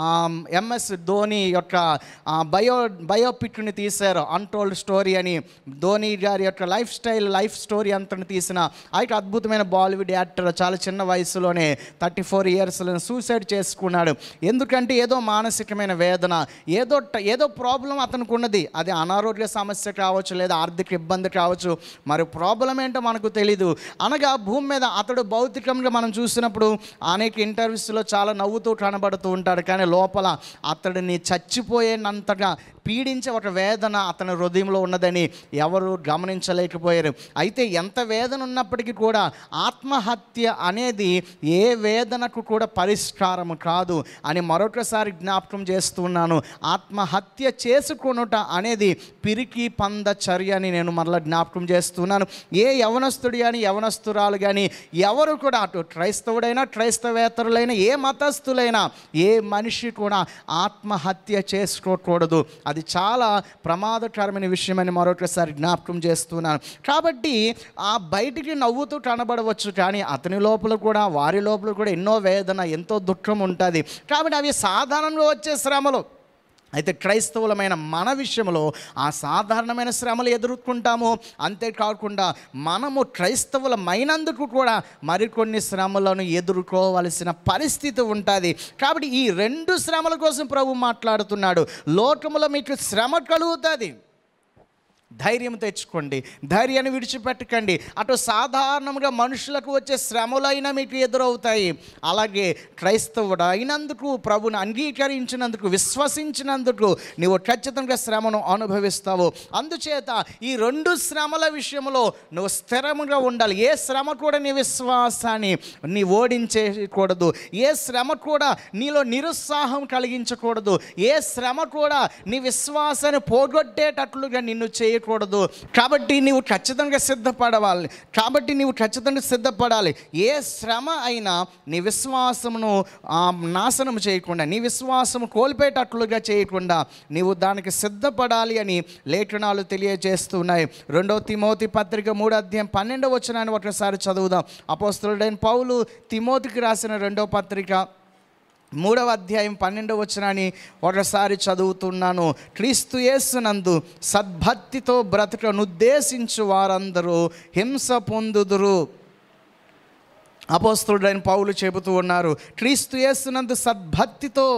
ఎంఎస్ ధోని యొక్క ఆ, బయో బయోపిక్ని తీశారు అన్టోల్డ్ స్టోరీ అని ధోని గారి యొక్క లైఫ్ స్టైల్ లైఫ్ స్టోరీ అంతని తీసిన ఆ యొక్క అద్భుతమైన బాలీవుడ్ యాక్టర్ చాలా చిన్న వయసులోనే థర్టీ ఫోర్ ఇయర్స్లో సూసైడ్ చేసుకున్నాడు ఎందుకంటే ఏదో మానసికమైన వేదన ఏదో ట- ఏదో ప్రాబ్లం అతనికి ఉన్నది అది అనారోగ్య సమస్య కావచ్చు లేదా ఆర్థిక ఇబ్బంది కావచ్చు మరి ప్రాబ్లం ఏంటో మనకు తెలీదు అనగా భూమి మీద అతడు భౌతికంగా మనం చూసినప్పుడు అనేక ఇంటర్వ్యూస్లో చాలా నవ్వుతూ కనబడుతూ ఉంటాడు కానీ లోపల అతడిని చచ్చిపోయేనంతగా పీడించే ఒక వేదన అతని హృదయంలో ఉన్నదని ఎవరు గమనించలేకపోయారు అయితే ఎంత వేదన ఉన్నప్పటికీ కూడా ఆత్మహత్య అనేది ఏ వేదనకు కూడా పరిష్కారం కాదు అని మరొకసారి జ్ఞాపకం చేస్తున్నాను ఆత్మహత్య చేసుకొనుట అనేది పిరికి పంద చర్య అని నేను మరలా జ్ఞాపకం చేస్తున్నాను ఏ యవనస్తుడు కానీ యవనస్తురాలు కానీ ఎవరు కూడా అటు క్రైస్తవుడైనా క్రైస్తవేతరులైనా ఏ మతస్థులైనా ఏ మనిషి కూడా ఆత్మహత్య చేసుకోకూడదు అది అది చాలా ప్రమాదకరమైన విషయమని మరొకసారి జ్ఞాపకం చేస్తున్నాను కాబట్టి ఆ బయటికి నవ్వుతూ కనబడవచ్చు కానీ అతని లోపల కూడా వారి లోపల కూడా ఎన్నో వేదన ఎంతో దుఃఖం ఉంటుంది కాబట్టి అవి సాధారణంగా వచ్చే శ్రమలు అయితే క్రైస్తవులమైన మన విషయంలో ఆ సాధారణమైన శ్రమలు ఎదుర్కొంటాము అంతేకాకుండా మనము క్రైస్తవులమైనందుకు కూడా మరికొన్ని శ్రమలను ఎదుర్కోవలసిన పరిస్థితి ఉంటుంది కాబట్టి ఈ రెండు శ్రమల కోసం ప్రభు మాట్లాడుతున్నాడు లోకములో మీకు శ్రమ కలుగుతుంది ధైర్యం తెచ్చుకోండి ధైర్యాన్ని విడిచిపెట్టకండి అటు సాధారణంగా మనుషులకు వచ్చే శ్రమలైనా మీకు ఎదురవుతాయి అలాగే క్రైస్తవుడు అయినందుకు ప్రభుని అంగీకరించినందుకు విశ్వసించినందుకు నీవు ఖచ్చితంగా శ్రమను అనుభవిస్తావు అందుచేత ఈ రెండు శ్రమల విషయంలో నువ్వు స్థిరముగా ఉండాలి ఏ శ్రమ కూడా నీ విశ్వాసాన్ని నీ ఓడించేయకూడదు ఏ శ్రమ కూడా నీలో నిరుత్సాహం కలిగించకూడదు ఏ శ్రమ కూడా నీ విశ్వాసాన్ని పోగొట్టేటట్లుగా నిన్ను చేయకూడదు కాబట్టి నీవు ఖచ్చితంగా సిద్ధపడవాలి కాబట్టి నీవు ఖచ్చితంగా సిద్ధపడాలి ఏ శ్రమ అయినా నీ విశ్వాసమును ఆ, నాశనం చేయకుండా నీ విశ్వాసము కోల్పోయేటట్లుగా చేయకుండా నీవు దానికి సిద్ధపడాలి అని లేఖనాలు తెలియజేస్తున్నాయి రెండవ తిమోతి పత్రిక మూడో అధ్యాయం పన్నెండవ వచనాన్ని ఒకసారి చదువుదాం అపోస్తుడైన పౌలు తిమోతికి రాసిన రెండవ పత్రిక మూడవ అధ్యాయం పన్నెండవ వచనాన్ని ఒకసారి చదువుతున్నాను క్రీస్తు యేసునందు సద్భక్తితో బ్రతకనుద్దేశించు వారందరూ హింస పొందుదురు అపోస్తుడైన పౌలు చెబుతూ ఉన్నారు క్రీస్తు యేసునందు సద్భక్తితో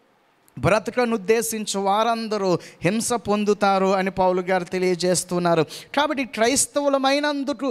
బ్రతకనుద్దేశించు వారందరూ హింస పొందుతారు అని పౌలు గారు తెలియజేస్తున్నారు కాబట్టి క్రైస్తవులమైనందుకు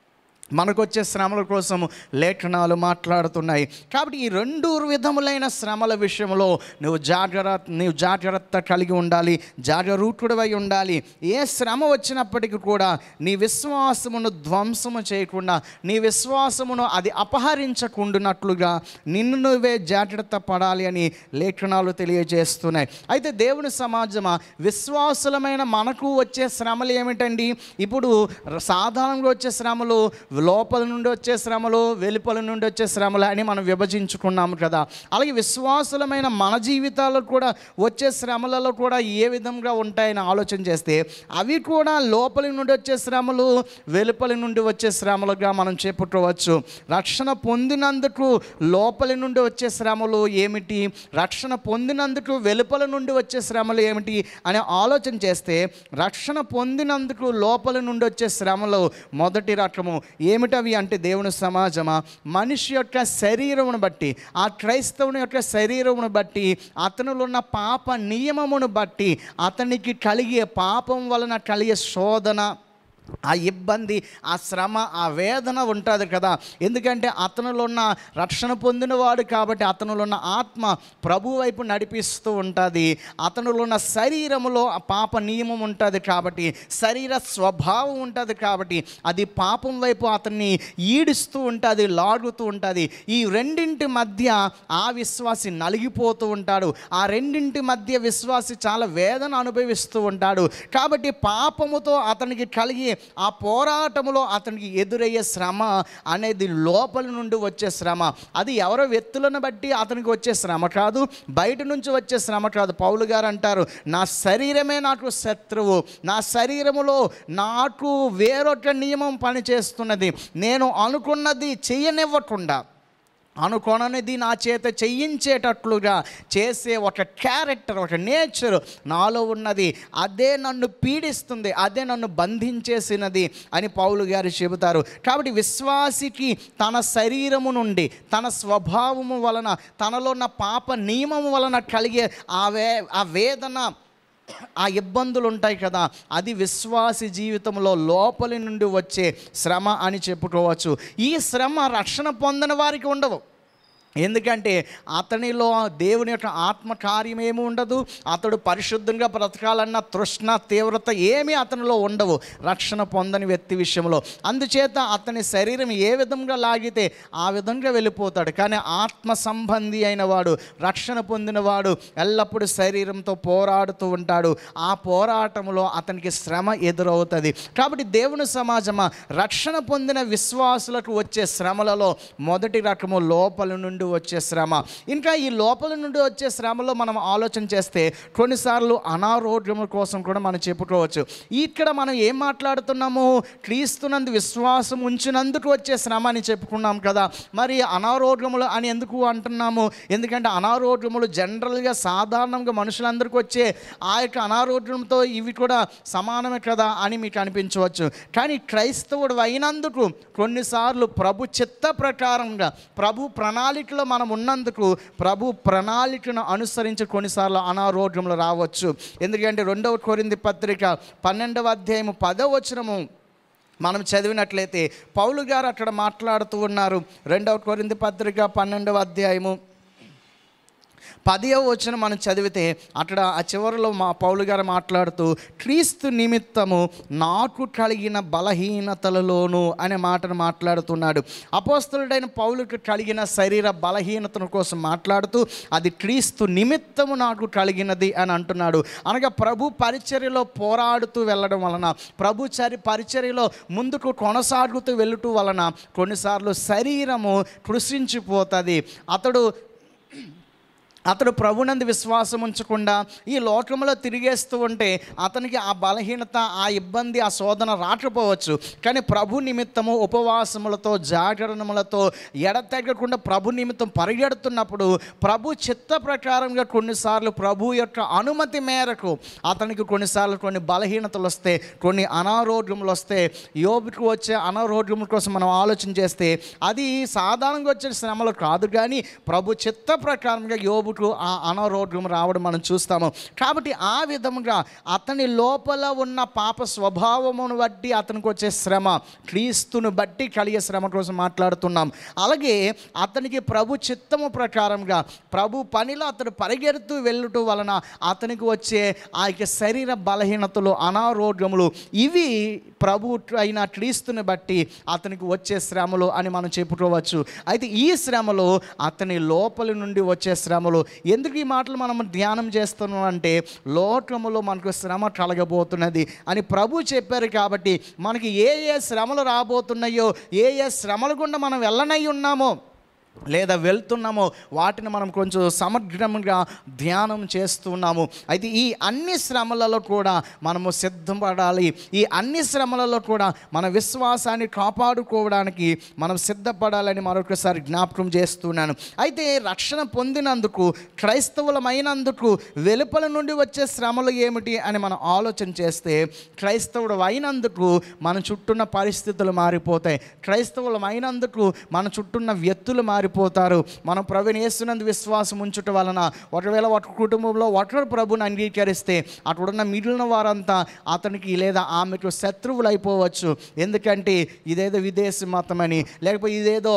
మనకు వచ్చే శ్రమల కోసం లేఖనాలు మాట్లాడుతున్నాయి కాబట్టి ఈ రెండు విధములైన శ్రమల విషయంలో నువ్వు జాగ్రత్త నీవు జాగ్రత్త కలిగి ఉండాలి జాగరూకుడవై ఉండాలి ఏ శ్రమ వచ్చినప్పటికీ కూడా నీ విశ్వాసమును ధ్వంసము చేయకుండా నీ విశ్వాసమును అది అపహరించకుండానట్లుగా నిన్ను నువ్వే జాగ్రత్త పడాలి అని లేఖనాలు తెలియజేస్తున్నాయి అయితే దేవుని సమాజమా విశ్వాసులమైన మనకు వచ్చే శ్రమలు ఏమిటండి ఇప్పుడు సాధారణంగా వచ్చే శ్రమలు లోపల నుండి వచ్చే శ్రమలు వెలుపల నుండి వచ్చే శ్రమలు అని మనం విభజించుకున్నాము కదా అలాగే విశ్వాసులమైన మన జీవితాల్లో కూడా వచ్చే శ్రమలలో కూడా ఏ విధంగా ఉంటాయని ఆలోచన చేస్తే అవి కూడా లోపలి నుండి వచ్చే శ్రమలు వెలుపలి నుండి వచ్చే శ్రమలుగా మనం చెప్పుకోవచ్చు రక్షణ పొందినందుకు లోపలి నుండి వచ్చే శ్రమలు ఏమిటి రక్షణ పొందినందుకు వెలుపల నుండి వచ్చే శ్రమలు ఏమిటి అనే ఆలోచన చేస్తే రక్షణ పొందినందుకు లోపల నుండి వచ్చే శ్రమలు మొదటి రకము ఏమిటవి అంటే దేవుని సమాజమా మనిషి యొక్క శరీరమును బట్టి ఆ క్రైస్తవుని యొక్క శరీరమును బట్టి అతనిలో ఉన్న పాప నియమమును బట్టి అతనికి కలిగే పాపం వలన కలిగే శోధన ఆ ఇబ్బంది ఆ శ్రమ ఆ వేదన ఉంటుంది కదా ఎందుకంటే అతనిలో ఉన్న రక్షణ పొందినవాడు కాబట్టి అతనిలో ఉన్న ఆత్మ ప్రభు వైపు నడిపిస్తూ ఉంటుంది అతనిలో ఉన్న శరీరములో ఆ పాప నియమం ఉంటుంది కాబట్టి శరీర స్వభావం ఉంటుంది కాబట్టి అది పాపం వైపు అతన్ని ఈడుస్తూ ఉంటుంది లాగుతూ ఉంటుంది ఈ రెండింటి మధ్య ఆ విశ్వాసి నలిగిపోతూ ఉంటాడు ఆ రెండింటి మధ్య విశ్వాసి చాలా వేదన అనుభవిస్తూ ఉంటాడు కాబట్టి పాపముతో అతనికి కలిగి ఆ పోరాటములో అతనికి ఎదురయ్యే శ్రమ అనేది లోపల నుండి వచ్చే శ్రమ అది ఎవరో వ్యక్తులను బట్టి అతనికి వచ్చే శ్రమ కాదు బయట నుంచి వచ్చే శ్రమ కాదు పౌలు గారు అంటారు నా శరీరమే నాకు శత్రువు నా శరీరములో నాకు వేరొక నియమం పనిచేస్తున్నది నేను అనుకున్నది చెయ్యనివ్వకుండా అనుకోననిది నా చేత చెయ్యించేటట్లుగా చేసే ఒక క్యారెక్టర్ ఒక నేచర్ నాలో ఉన్నది అదే నన్ను పీడిస్తుంది అదే నన్ను బంధించేసినది అని పౌలు గారు చెబుతారు కాబట్టి విశ్వాసికి తన శరీరము నుండి తన స్వభావము వలన తనలో ఉన్న పాప నియమము వలన కలిగే ఆ వే ఆ వేదన ఆ ఇబ్బందులు ఉంటాయి కదా అది విశ్వాసి జీవితంలో లోపలి నుండి వచ్చే శ్రమ అని చెప్పుకోవచ్చు ఈ శ్రమ రక్షణ పొందని వారికి ఉండవు ఎందుకంటే అతనిలో దేవుని యొక్క ఆత్మ కార్యం ఏమి ఉండదు అతడు పరిశుద్ధంగా బ్రతకాలన్న తృష్ణ తీవ్రత ఏమీ అతనిలో ఉండవు రక్షణ పొందని వ్యక్తి విషయంలో అందుచేత అతని శరీరం ఏ విధంగా లాగితే ఆ విధంగా వెళ్ళిపోతాడు కానీ ఆత్మ సంబంధి అయిన వాడు రక్షణ పొందినవాడు ఎల్లప్పుడూ శరీరంతో పోరాడుతూ ఉంటాడు ఆ పోరాటంలో అతనికి శ్రమ ఎదురవుతుంది కాబట్టి దేవుని సమాజమా రక్షణ పొందిన విశ్వాసులకు వచ్చే శ్రమలలో మొదటి రకము లోపల నుండి నుండి వచ్చే శ్రమ ఇంకా ఈ లోపల నుండి వచ్చే శ్రమలో మనం ఆలోచన చేస్తే కొన్నిసార్లు అనారోగ్యముల కోసం కూడా మనం చెప్పుకోవచ్చు ఇక్కడ మనం ఏం మాట్లాడుతున్నాము క్రీస్తునందు విశ్వాసం ఉంచినందుకు వచ్చే శ్రమ అని చెప్పుకున్నాం కదా మరి అనారోగ్యములు అని ఎందుకు అంటున్నాము ఎందుకంటే అనారోగ్యములు జనరల్గా సాధారణంగా మనుషులందరికీ వచ్చే ఆ యొక్క అనారోగ్యంతో ఇవి కూడా సమానమే కదా అని మీకు అనిపించవచ్చు కానీ క్రైస్తవుడు అయినందుకు కొన్నిసార్లు ప్రభు చిత్త ప్రకారంగా ప్రభు ప్రణాళికలో మనం ఉన్నందుకు ప్రభు ప్రణాళికను అనుసరించి కొన్నిసార్లు అనారోగ్యములు రావచ్చు ఎందుకంటే రెండవ కొరింది పత్రిక పన్నెండవ అధ్యాయము పదవ వచనము మనం చదివినట్లయితే పౌలు గారు అక్కడ మాట్లాడుతూ ఉన్నారు రెండవ కొరింది పత్రిక పన్నెండవ అధ్యాయము పదియవ వచ్చిన మనం చదివితే అక్కడ ఆ చివరిలో మా పౌలు గారు మాట్లాడుతూ క్రీస్తు నిమిత్తము నాకు కలిగిన బలహీనతలలోను అనే మాటను మాట్లాడుతున్నాడు అపోస్తలుడైన పౌలుకు కలిగిన శరీర బలహీనతను కోసం మాట్లాడుతూ అది క్రీస్తు నిమిత్తము నాకు కలిగినది అని అంటున్నాడు అనగా ప్రభు పరిచర్యలో పోరాడుతూ వెళ్ళడం వలన ప్రభు చరి పరిచర్యలో ముందుకు కొనసాగుతూ వెళ్ళటం వలన కొన్నిసార్లు శరీరము కృషించిపోతుంది అతడు అతడు ప్రభునందు విశ్వాసం ఉంచకుండా ఈ లోకంలో తిరిగేస్తూ ఉంటే అతనికి ఆ బలహీనత ఆ ఇబ్బంది ఆ శోధన రాకపోవచ్చు కానీ ప్రభు నిమిత్తము ఉపవాసములతో జాగరణములతో ఎడతెగకుండా ప్రభు నిమిత్తం పరిగెడుతున్నప్పుడు ప్రభు చిత్త ప్రకారంగా కొన్నిసార్లు ప్రభు యొక్క అనుమతి మేరకు అతనికి కొన్నిసార్లు కొన్ని బలహీనతలు వస్తే కొన్ని అనారోగ్యములు వస్తే యోబుకు వచ్చే అనారోగ్యముల కోసం మనం ఆలోచన చేస్తే అది సాధారణంగా వచ్చే శ్రమలు కాదు కానీ ప్రభు చిత్త ప్రకారంగా యోబుకు ఆ అనారోగ్యం రావడం మనం చూస్తాము కాబట్టి ఆ విధముగా అతని లోపల ఉన్న పాప స్వభావమును బట్టి అతనికి వచ్చే శ్రమ క్రీస్తును బట్టి కలిగే శ్రమ కోసం మాట్లాడుతున్నాం అలాగే అతనికి ప్రభు చిత్తము ప్రకారంగా ప్రభు పనిలో అతడు పరిగెడుతూ వెళ్ళటం వలన అతనికి వచ్చే ఆ యొక్క శరీర బలహీనతలు అనారోగ్యములు ఇవి ప్రభు అయిన క్రీస్తుని బట్టి అతనికి వచ్చే శ్రమలు అని మనం చెప్పుకోవచ్చు అయితే ఈ శ్రమలు అతని లోపలి నుండి వచ్చే శ్రమలు ఎందుకు ఈ మాటలు మనం ధ్యానం చేస్తున్నాం అంటే లోకములో మనకు శ్రమ కలగబోతున్నది అని ప్రభు చెప్పారు కాబట్టి మనకి ఏ ఏ శ్రమలు రాబోతున్నాయో ఏ ఏ శ్రమల గుండా మనం వెళ్ళనై ఉన్నామో లేదా వెళ్తున్నామో వాటిని మనం కొంచెం సమగ్రంగా ధ్యానం చేస్తున్నాము అయితే ఈ అన్ని శ్రమలలో కూడా మనము సిద్ధపడాలి ఈ అన్ని శ్రమలలో కూడా మన విశ్వాసాన్ని కాపాడుకోవడానికి మనం సిద్ధపడాలని మరొకసారి జ్ఞాపకం చేస్తున్నాను అయితే రక్షణ పొందినందుకు క్రైస్తవులమైనందుకు వెలుపల నుండి వచ్చే శ్రమలు ఏమిటి అని మనం ఆలోచన చేస్తే క్రైస్తవుడు అయినందుకు మన చుట్టూన్న పరిస్థితులు మారిపోతాయి క్రైస్తవులం అయినందుకు మన చుట్టూన్న వ్యక్తులు మారిపోతారు మనం ప్రభుని వేస్తున్నందు విశ్వాసం ఉంచుట వలన ఒకవేళ ఒక కుటుంబంలో ఒకరు ప్రభుని అంగీకరిస్తే అక్కడున్న మిగిలిన వారంతా అతనికి లేదా ఆమెకు శత్రువులు అయిపోవచ్చు ఎందుకంటే ఇదేదో విదేశీ మతమని లేకపోతే ఇదేదో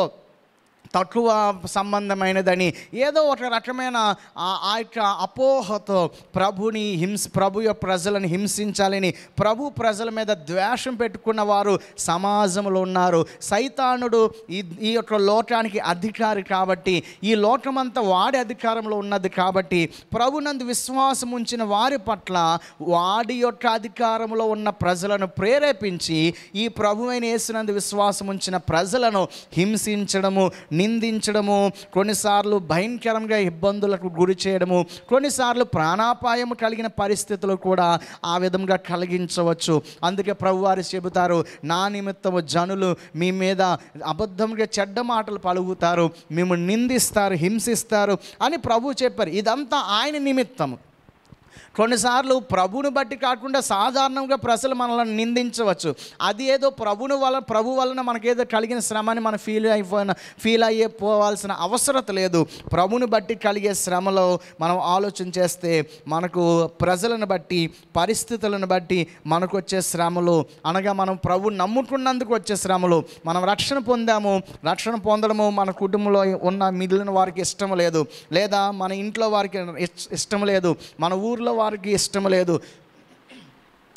తక్కువ సంబంధమైనదని ఏదో ఒక రకమైన ఆ- ఆ యొక్క అపోహతో ప్రభుని హింస ప్రభు యొక్క ప్రజలను హింసించాలని ప్రభు ప్రజల మీద ద్వేషం పెట్టుకున్న వారు సమాజంలో ఉన్నారు సైతానుడు ఈ ఈ యొక్క లోకానికి అధికారి కాబట్టి ఈ లోకమంతా వాడి అధికారంలో ఉన్నది కాబట్టి ప్రభునందు విశ్వాసం ఉంచిన వారి పట్ల వాడి యొక్క అధికారంలో ఉన్న ప్రజలను ప్రేరేపించి ఈ ప్రభువైన యేసునందు విశ్వాసం ఉంచిన ప్రజలను హింసించడము నిందించడము కొన్నిసార్లు భయంకరంగా ఇబ్బందులకు గురి చేయడము కొన్నిసార్లు ప్రాణాపాయం కలిగిన పరిస్థితులు కూడా ఆ విధంగా కలిగించవచ్చు అందుకే ప్రభువారు చెబుతారు నా నిమిత్తము జనులు మీ మీద అబద్ధంగా చెడ్డ మాటలు పలుకుతారు మేము నిందిస్తారు హింసిస్తారు అని ప్రభు చెప్పారు ఇదంతా ఆయన నిమిత్తము కొన్నిసార్లు ప్రభుని బట్టి కాకుండా సాధారణంగా ప్రజలు మనల్ని నిందించవచ్చు అది ఏదో ప్రభుని వల్ల ప్రభు వలన మనకేదో కలిగిన శ్రమని మనం ఫీల్ అయిపోయిన ఫీల్ అయ్యే పోవాల్సిన అవసరత లేదు ప్రభుని బట్టి కలిగే శ్రమలో మనం ఆలోచన చేస్తే మనకు ప్రజలను బట్టి పరిస్థితులను బట్టి మనకు వచ్చే శ్రమలు అనగా మనం ప్రభు నమ్ముకున్నందుకు వచ్చే శ్రమలు మనం రక్షణ పొందాము రక్షణ పొందడము మన కుటుంబంలో ఉన్న మిగిలిన వారికి ఇష్టం లేదు లేదా మన ఇంట్లో వారికి ఇష్- ఇష్టం లేదు మన ఊర్లో వారికి ఇష్టం లేదు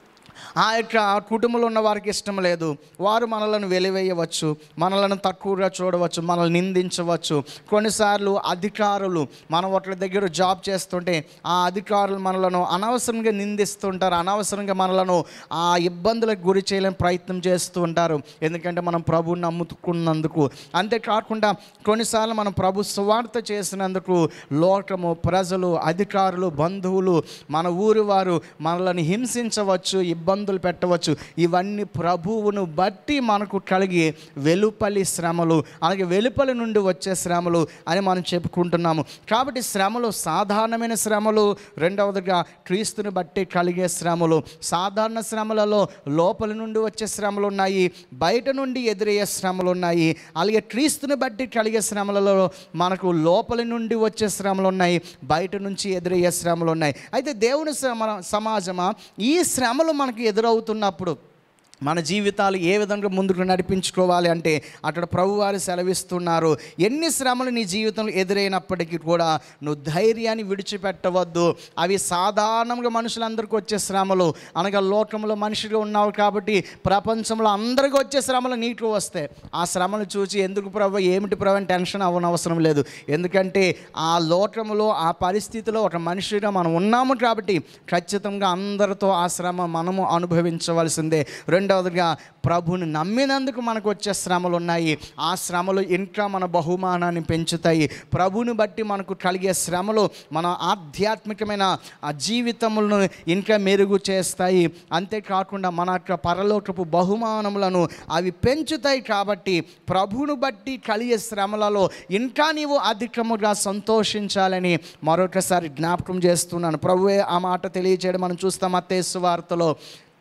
ఆ యొక్క కుటుంబంలో ఉన్న వారికి ఇష్టం లేదు వారు మనలను వెలివేయవచ్చు మనలను తక్కువగా చూడవచ్చు మనల్ని నిందించవచ్చు కొన్నిసార్లు అధికారులు మనం ఒకరి దగ్గర జాబ్ చేస్తుంటే ఆ అధికారులు మనలను అనవసరంగా నిందిస్తుంటారు అనవసరంగా మనలను ఆ ఇబ్బందులకు గురి చేయలేని ప్రయత్నం చేస్తూ ఉంటారు ఎందుకంటే మనం ప్రభువుని నమ్ముకున్నందుకు అంతేకాకుండా కొన్నిసార్లు మనం ప్రభు సువార్త చేసినందుకు లోకము ప్రజలు అధికారులు బంధువులు మన ఊరి వారు మనల్ని హింసించవచ్చు ఇబ్బందులు పెట్టవచ్చు ఇవన్నీ ప్రభువును బట్టి మనకు కలిగి వెలుపలి శ్రమలు అలాగే వెలుపలి నుండి వచ్చే శ్రమలు అని మనం చెప్పుకుంటున్నాము కాబట్టి శ్రమలు సాధారణమైన శ్రమలు రెండవదిగా క్రీస్తుని బట్టి కలిగే శ్రమలు సాధారణ శ్రమలలో లోపలి నుండి వచ్చే శ్రమలు ఉన్నాయి బయట నుండి ఎదురయ్యే శ్రమలు ఉన్నాయి అలాగే క్రీస్తుని బట్టి కలిగే శ్రమలలో మనకు లోపలి నుండి వచ్చే శ్రమలు ఉన్నాయి బయట నుంచి ఎదురయ్యే శ్రమలు ఉన్నాయి అయితే దేవుని శ్రమ సమాజమా ఈ శ్రమలు మనకు ఎదురవుతున్నప్పుడు మన జీవితాలు ఏ విధంగా ముందుకు నడిపించుకోవాలి అంటే అక్కడ ప్రభువారు సెలవిస్తున్నారు ఎన్ని శ్రమలు నీ జీవితంలో ఎదురైనప్పటికీ కూడా నువ్వు ధైర్యాన్ని విడిచిపెట్టవద్దు అవి సాధారణంగా మనుషులందరికీ వచ్చే శ్రమలు అనగా లోకంలో మనుషులు ఉన్నావు కాబట్టి ప్రపంచంలో అందరికీ వచ్చే శ్రమలు నీకు వస్తాయి ఆ శ్రమలు చూసి ఎందుకు ప్రభు ఏమిటి ప్రభు అని టెన్షన్ అవ్వనవసరం లేదు ఎందుకంటే ఆ లోకంలో ఆ పరిస్థితిలో ఒక మనిషిగా మనం ఉన్నాము కాబట్టి ఖచ్చితంగా అందరితో ఆ శ్రమ మనము అనుభవించవలసిందే రెండవదిగా ప్రభుని నమ్మినందుకు మనకు వచ్చే శ్రమలు ఉన్నాయి ఆ శ్రమలు ఇంకా మన బహుమానాన్ని పెంచుతాయి ప్రభుని బట్టి మనకు కలిగే శ్రమలు మన ఆధ్యాత్మికమైన ఆ జీవితములను ఇంకా మెరుగు చేస్తాయి అంతేకాకుండా మన యొక్క పరలోకపు బహుమానములను అవి పెంచుతాయి కాబట్టి ప్రభువును బట్టి కలిగే శ్రమలలో ఇంకా నీవు అధికముగా సంతోషించాలని మరొకసారి జ్ఞాపకం చేస్తున్నాను ప్రభువే ఆ మాట తెలియజేయడం మనం చూస్తాం అత్తేసు వార్తలో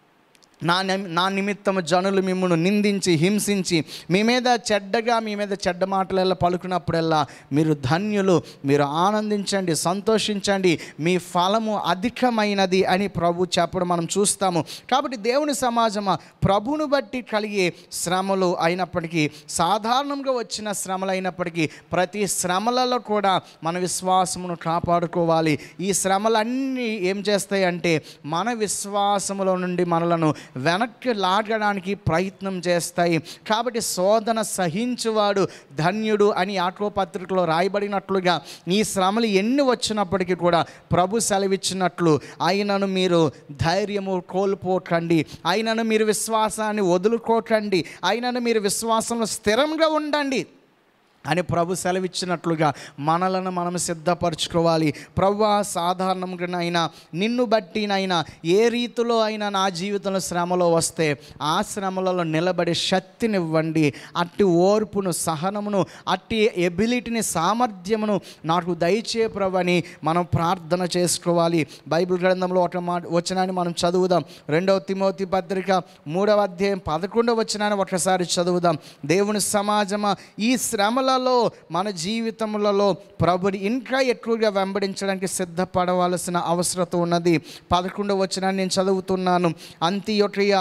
నా నిమ్- నా నిమిత్తము జనులు మిమ్మల్ని నిందించి హింసించి మీ మీద చెడ్డగా మీ మీద చెడ్డ మాటలెల్లా పలుకున్నప్పుడల్లా మీరు ధన్యులు మీరు ఆనందించండి సంతోషించండి మీ ఫలము అధికమైనది అని ప్రభు చెప్పడం మనం చూస్తాము కాబట్టి దేవుని సమాజమా ప్రభువును బట్టి కలిగే శ్రమలు అయినప్పటికీ సాధారణంగా వచ్చిన శ్రమలు అయినప్పటికీ ప్రతి శ్రమలలో కూడా మన విశ్వాసమును కాపాడుకోవాలి ఈ శ్రమలన్నీ ఏం చేస్తాయి అంటే మన విశ్వాసములో నుండి మనలను వెనక్కి లాగడానికి ప్రయత్నం చేస్తాయి కాబట్టి శోధన సహించువాడు ధన్యుడు అని ఆటో పత్రికలో రాయబడినట్లుగా ఈ శ్రమలు ఎన్ని వచ్చినప్పటికీ కూడా ప్రభు సెలవిచ్చినట్లు అయినను మీరు ధైర్యము కోల్పోకండి అయినను మీరు విశ్వాసాన్ని వదులుకోకండి అయినను మీరు విశ్వాసంలో స్థిరంగా ఉండండి అని ప్రభు సెలవిచ్చినట్లుగా మనలను మనం సిద్ధపరచుకోవాలి ప్రభు సాధారణంగానైనా నిన్ను బట్టినైనా ఏ రీతిలో అయినా నా జీవితంలో శ్రమలో వస్తే ఆ శ్రమలలో నిలబడే శక్తినివ్వండి అట్టి ఓర్పును సహనమును అట్టి ఎబిలిటీని సామర్థ్యమును నాకు దయచే ప్రభు అని మనం ప్రార్థన చేసుకోవాలి బైబిల్ గ్రంథంలో ఒక మాట వచనాన్ని మనం చదువుదాం రెండవ తిమోతి పత్రిక మూడవ అధ్యాయం పదకొండవ వచనాన్ని ఒకసారి చదువుదాం దేవుని సమాజమా ఈ శ్రమలలో మన జీవితములలో ప్రభుని ఇంకా ఎక్కువగా వెంబడించడానికి సిద్ధపడవలసిన అవసరత ఉన్నది పదకొండవ వచనాన్ని నేను చదువుతున్నాను అంత్యొట్రియ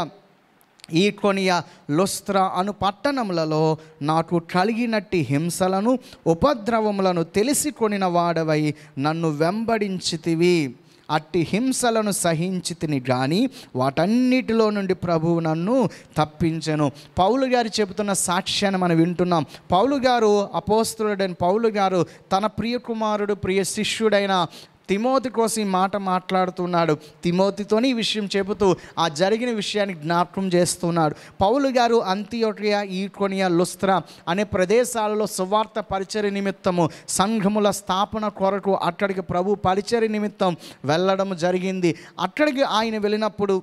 ఈ కొనియ లుస్త్ర అను పట్టణములలో నాకు కలిగినట్టి హింసలను ఉపద్రవములను తెలిసి కొనిన వాడవై నన్ను వెంబడించితివి అట్టి హింసలను సహించితిని కానీ వాటన్నిటిలో నుండి ప్రభువు నన్ను తప్పించెను పౌలు గారు చెబుతున్న సాక్ష్యాన్ని మనం వింటున్నాం పౌలు గారు అపోస్తుడైన పౌలు గారు తన ప్రియ కుమారుడు ప్రియ శిష్యుడైన తిమోతి కోసం ఈ మాట మాట్లాడుతున్నాడు తిమోతితోని ఈ విషయం చెబుతూ ఆ జరిగిన విషయాన్ని జ్ఞాపకం చేస్తున్నాడు పౌలు గారు అంత్యోటియా ఈకొనియా లుస్త్రా అనే ప్రదేశాలలో సువార్త పరిచర్య నిమిత్తము సంఘముల స్థాపన కొరకు అక్కడికి ప్రభు పరిచర్య నిమిత్తం వెళ్ళడం జరిగింది అక్కడికి ఆయన వెళ్ళినప్పుడు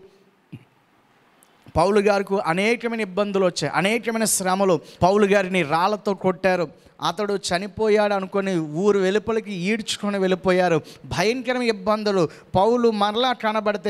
పౌలు గారికి అనేకమైన ఇబ్బందులు వచ్చాయి అనేకమైన శ్రమలు పౌలు గారిని రాళ్లతో కొట్టారు అతడు చనిపోయాడు అనుకొని ఊరు వెలుపలికి ఈడ్చుకొని వెళ్ళిపోయారు భయంకరమైన ఇబ్బందులు పౌలు మరలా కనబడితే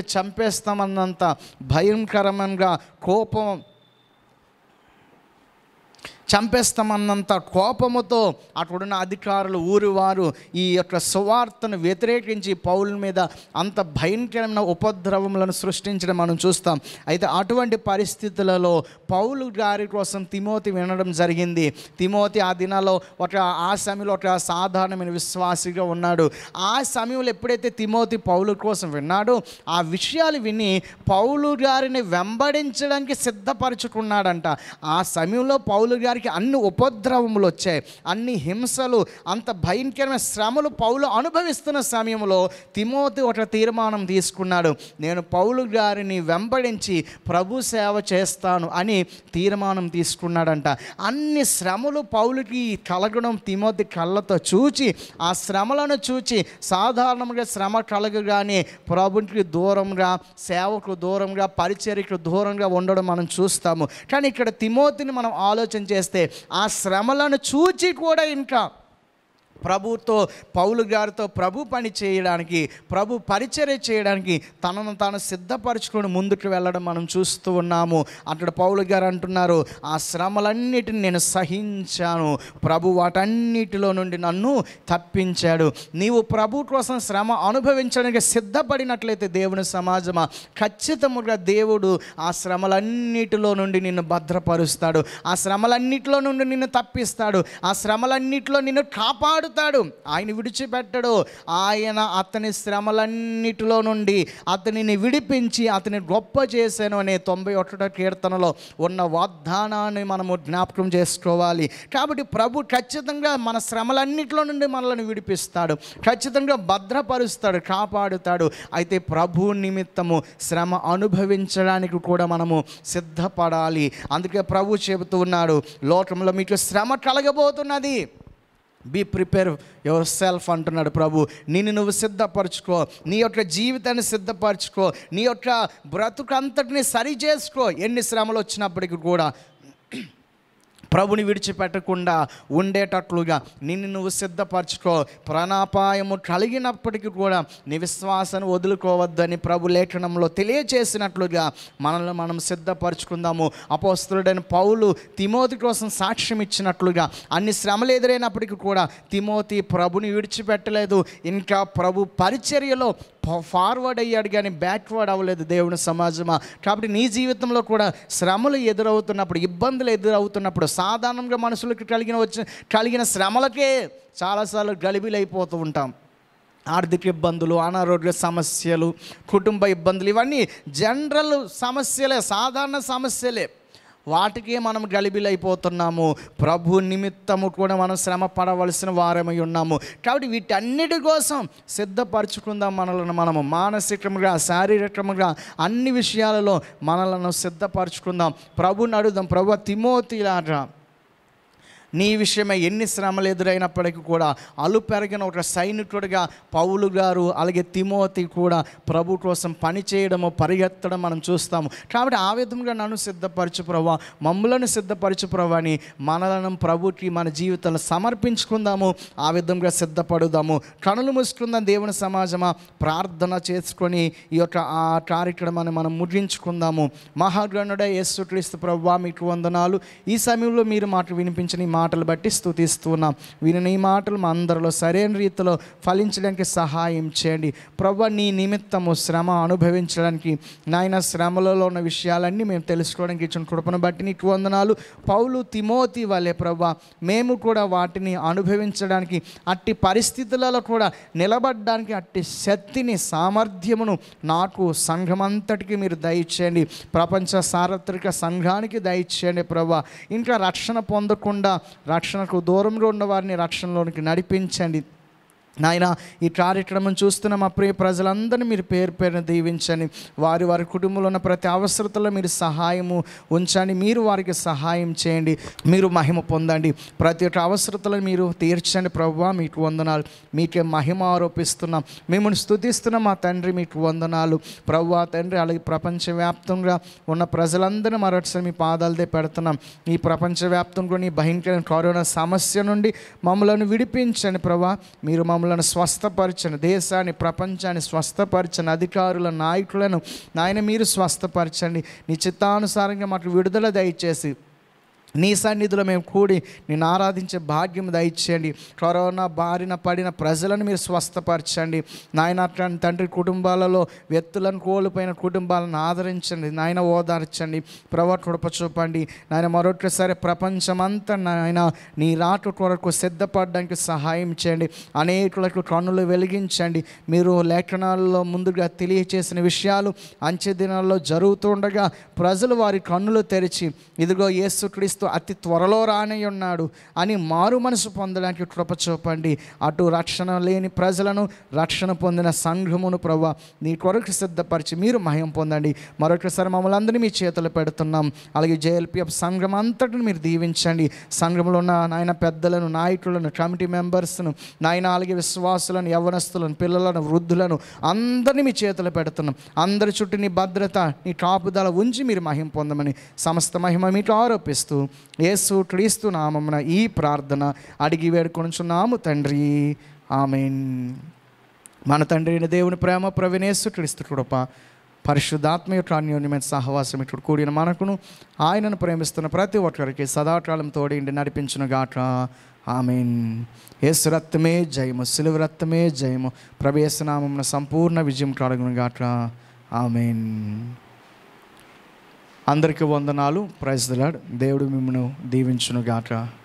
చంపేస్తామన్నంత భయంకరమైన కోపం చంపేస్తామన్నంత కోపముతో అక్కడున్న అధికారులు ఊరి వారు ఈ యొక్క సువార్తను వ్యతిరేకించి పౌల మీద అంత భయంకరమైన ఉపద్రవములను సృష్టించడం మనం చూస్తాం అయితే అటువంటి పరిస్థితులలో పౌలు గారి కోసం తిమోతి వినడం జరిగింది తిమోతి ఆ దినాల్లో ఒక ఆ సమయంలో ఒక సాధారణమైన విశ్వాసిగా ఉన్నాడు ఆ సమయంలో ఎప్పుడైతే తిమోతి పౌలు కోసం విన్నాడో ఆ విషయాలు విని పౌలు గారిని వెంబడించడానికి సిద్ధపరచుకున్నాడంట ఆ సమయంలో పౌలు గారికి అన్ని ఉపద్రవములు వచ్చాయి అన్ని హింసలు అంత భయంకరమైన శ్రమలు పౌలు అనుభవిస్తున్న సమయంలో తిమోతి ఒక తీర్మానం తీసుకున్నాడు నేను పౌలు గారిని వెంబడించి ప్రభు సేవ చేస్తాను అని తీర్మానం తీసుకున్నాడంట అన్ని శ్రమలు పౌలుకి కలగడం తిమోతి కళ్ళతో చూచి ఆ శ్రమలను చూచి సాధారణంగా శ్రమ కలగగానే ప్రభుకి దూరంగా సేవకు దూరంగా పరిచర్యకు దూరంగా ఉండడం మనం చూస్తాము కానీ ఇక్కడ తిమోతిని మనం ఆలోచన చేస్తే ఆ శ్రమలను చూచి కూడా ఇంకా ప్రభుతో పౌలు గారితో ప్రభు పని చేయడానికి ప్రభు పరిచర్య చేయడానికి తనను తాను సిద్ధపరచుకొని ముందుకు వెళ్ళడం మనం చూస్తూ ఉన్నాము అక్కడ పౌలు గారు అంటున్నారు ఆ శ్రమలన్నిటిని నేను సహించాను ప్రభు వాటన్నిటిలో నుండి నన్ను తప్పించాడు నీవు ప్రభు కోసం శ్రమ అనుభవించడానికి సిద్ధపడినట్లయితే దేవుని సమాజమా ఖచ్చితముగా దేవుడు ఆ శ్రమలన్నిటిలో నుండి నిన్ను భద్రపరుస్తాడు ఆ శ్రమలన్నిటిలో నుండి నిన్ను తప్పిస్తాడు ఆ శ్రమలన్నిటిలో నిన్ను కాపాడుతాడు ఆయన విడిచిపెట్టడు ఆయన అతని శ్రమలన్నిటిలో నుండి అతనిని విడిపించి అతని గొప్ప చేశాను అనే తొంభై ఒకటో కీర్తనలో ఉన్న వాగ్దానాన్ని మనము జ్ఞాపకం చేసుకోవాలి కాబట్టి ప్రభు ఖచ్చితంగా మన శ్రమలన్నిటిలో నుండి మనల్ని విడిపిస్తాడు ఖచ్చితంగా భద్రపరుస్తాడు కాపాడుతాడు అయితే ప్రభు నిమిత్తము శ్రమ అనుభవించడానికి కూడా మనము సిద్ధపడాలి అందుకే ప్రభు చెబుతూ ఉన్నాడు లోకంలో మీకు శ్రమ కలగబోతున్నది బీ ప్రిపేర్ యువర్ సెల్ఫ్ అంటున్నాడు ప్రభు నిన్ను నువ్వు సిద్ధపరచుకో నీ యొక్క జీవితాన్ని సిద్ధపరచుకో నీ యొక్క బ్రతుకంతటిని సరి చేసుకో ఎన్ని శ్రమలు వచ్చినప్పటికీ కూడా ప్రభుని విడిచిపెట్టకుండా ఉండేటట్లుగా నిన్ను నువ్వు సిద్ధపరచుకో ప్రాణాపాయము కలిగినప్పటికీ కూడా నీ విశ్వాసాన్ని వదులుకోవద్దని ప్రభు లేఖనంలో తెలియచేసినట్లుగా మనల్ని మనం సిద్ధపరచుకుందాము అపోస్తుడైన పౌలు తిమోతి కోసం సాక్ష్యం ఇచ్చినట్లుగా అన్ని శ్రమలు ఎదురైనప్పటికీ కూడా తిమోతి ప్రభుని విడిచిపెట్టలేదు ఇంకా ప్రభు పరిచర్యలో ఫార్వర్డ్ అయ్యాడు కానీ బ్యాక్వర్డ్ అవ్వలేదు దేవుని సమాజమా కాబట్టి నీ జీవితంలో కూడా శ్రమలు ఎదురవుతున్నప్పుడు ఇబ్బందులు ఎదురవుతున్నప్పుడు సాధారణంగా మనుషులకు కలిగిన వచ్చి కలిగిన శ్రమలకే చాలాసార్లు గలిబిలైపోతూ ఉంటాం ఆర్థిక ఇబ్బందులు అనారోగ్య సమస్యలు కుటుంబ ఇబ్బందులు ఇవన్నీ జనరల్ సమస్యలే సాధారణ సమస్యలే వాటికే మనం గలిబిలైపోతున్నాము ప్రభు నిమిత్తము కూడా మనం శ్రమ పడవలసిన వారమై ఉన్నాము కాబట్టి వీటన్నిటి కోసం సిద్ధపరచుకుందాం మనలను మనము మానసికంగా శారీరకంగా అన్ని విషయాలలో మనలను సిద్ధపరచుకుందాం ప్రభుని అడుగుదాం ప్రభు తిమోతిలాగా నీ విషయమై ఎన్ని శ్రమలు ఎదురైనప్పటికీ కూడా అలు పెరిగిన ఒక సైనికుడిగా పౌలు గారు అలాగే తిమోతి కూడా ప్రభు కోసం పని చేయడము పరిగెత్తడం మనం చూస్తాము కాబట్టి ఆ విధంగా నన్ను సిద్ధపరచు ప్రభా మమ్ములను సిద్ధపరచు ప్రభా అని మనలను ప్రభుకి మన జీవితాలను సమర్పించుకుందాము ఆ విధంగా సిద్ధపడుదాము కనులు మూసుకుందాం దేవుని సమాజమా ప్రార్థన చేసుకొని ఈ యొక్క ఆ కార్యక్రమాన్ని మనం ముగించుకుందాము మహాగణుడ యేసుక్రీస్తు ప్రభా మీకు వందనాలు ఈ సమయంలో మీరు మాట వినిపించిన ఈ మాటలు బట్టి స్తుతిస్తున్నాం విని ఈ మాటలు మా అందరిలో సరైన రీతిలో ఫలించడానికి సహాయం చేయండి ప్రభు నీ నిమిత్తము శ్రమ అనుభవించడానికి నాయన శ్రమలలో ఉన్న విషయాలన్నీ మేము తెలుసుకోవడానికి ఇచ్చిన కృపను బట్టి నీకు వందనాలు పౌలు తిమోతి వలె ప్రభా మేము కూడా వాటిని అనుభవించడానికి అట్టి పరిస్థితులలో కూడా నిలబడడానికి అట్టి శక్తిని సామర్థ్యమును నాకు సంఘమంతటికి మీరు దయచేయండి ప్రపంచ సార్వత్రిక సంఘానికి దయచేయండి ప్రభా ఇంకా రక్షణ పొందకుండా రక్షణకు దూరంగా ఉన్న వారిని రక్షణలోనికి నడిపించండి నాయన ఈ కార్యక్రమం చూస్తున్న మా ప్రియ ప్రజలందరినీ మీరు పేరు పేరున దీవించండి వారి వారి కుటుంబంలో ఉన్న ప్రతి అవసరతలో మీరు సహాయము ఉంచండి మీరు వారికి సహాయం చేయండి మీరు మహిమ పొందండి ప్రతి ఒక్క అవసరతలను మీరు తీర్చండి ప్రభు మీకు వందనాలు మీకే మహిమ ఆరోపిస్తున్నాం మిమ్మల్ని స్తుతిస్తున్నాం మా తండ్రి మీకు వందనాలు ప్రభు తండ్రి అలాగే ప్రపంచవ్యాప్తంగా ఉన్న ప్రజలందరినీ మరొకసారి మీ పాదాలదే పెడుతున్నాం ఈ ప్రపంచవ్యాప్తంగా ఈ భయంకర కరోనా సమస్య నుండి మమ్మల్ని విడిపించండి ప్రభా మీరు మమ్మల్ని స్వస్థపరచండి దేశాన్ని ప్రపంచాన్ని స్వస్థపరచండి అధికారుల నాయకులను నాయన మీరు స్వస్థపరచండి నీ చిత్తానుసారంగా మాకు విడుదల దయచేసి నీ సన్నిధిలో మేము కూడి నేను ఆరాధించే భాగ్యం దయచేయండి కరోనా బారిన పడిన ప్రజలను మీరు స్వస్థపరచండి నాయన అట్లాంటి తండ్రి కుటుంబాలలో వ్యక్తులను కోల్పోయిన కుటుంబాలను ఆదరించండి నాయన ఓదార్చండి ప్రవర్తన చూపండి నాయన మరొకసారి ప్రపంచమంతా నాయన నీ రాటు కొరకు సిద్ధపడడానికి సహాయం చేయండి అనేకులకు కన్నులు వెలిగించండి మీరు లేఖనాల్లో ముందుగా తెలియచేసిన విషయాలు అంచె దినాల్లో జరుగుతుండగా ప్రజలు వారి కన్నులు తెరిచి ఇదిగో యేసుక్రీస్తు అతి త్వరలో రాని ఉన్నాడు అని మారు మనసు పొందడానికి కృప చూపండి అటు రక్షణ లేని ప్రజలను రక్షణ పొందిన సంఘమును ప్రభా నీ కొరకు సిద్ధపరిచి మీరు మహిం పొందండి మరొకసారి మమ్మల్ని అందరినీ మీ చేతులు పెడుతున్నాం అలాగే జేఎల్పిఎఫ్ సంఘం అంతటిని మీరు దీవించండి సంఘంలో ఉన్న నాయన పెద్దలను నాయకులను కమిటీ మెంబర్స్ను నాయన అలాగే విశ్వాసులను యవనస్తులను పిల్లలను వృద్ధులను అందరినీ మీ చేతులు పెడుతున్నాం అందరి చుట్టూ నీ భద్రత నీ కాపుదల ఉంచి మీరు మహిం పొందమని సమస్త మహిమ మీకు ఆరోపిస్తూ యేసు క్రీస్తు నామమున ఈ ప్రార్థన అడిగి వేడుకొనుచున్నాము తండ్రి ఆమెన్ మన తండ్రి అయిన దేవుని ప్రేమ ప్రవినేసు క్రీస్తు కృప పరిశుద్ధాత్మ యొక్క అన్యోన్యమైన సహవాసం ఇక్కడ కూడిన మనకును ఆయనను ప్రేమిస్తున్న ప్రతి ఒక్కరికి సదాకాలం తోడిండి నడిపించిన గాక ఆమెన్ యేసు రక్తమే జయము సిలువ రక్తమే జయము ప్రవేశనామమున సంపూర్ణ విజయం కలుగును గాక ఆమెన్ అందరికీ వందనాలు ప్రైజ్ దలాడ్ దేవుడు మిమ్మల్ని దీవించును గాక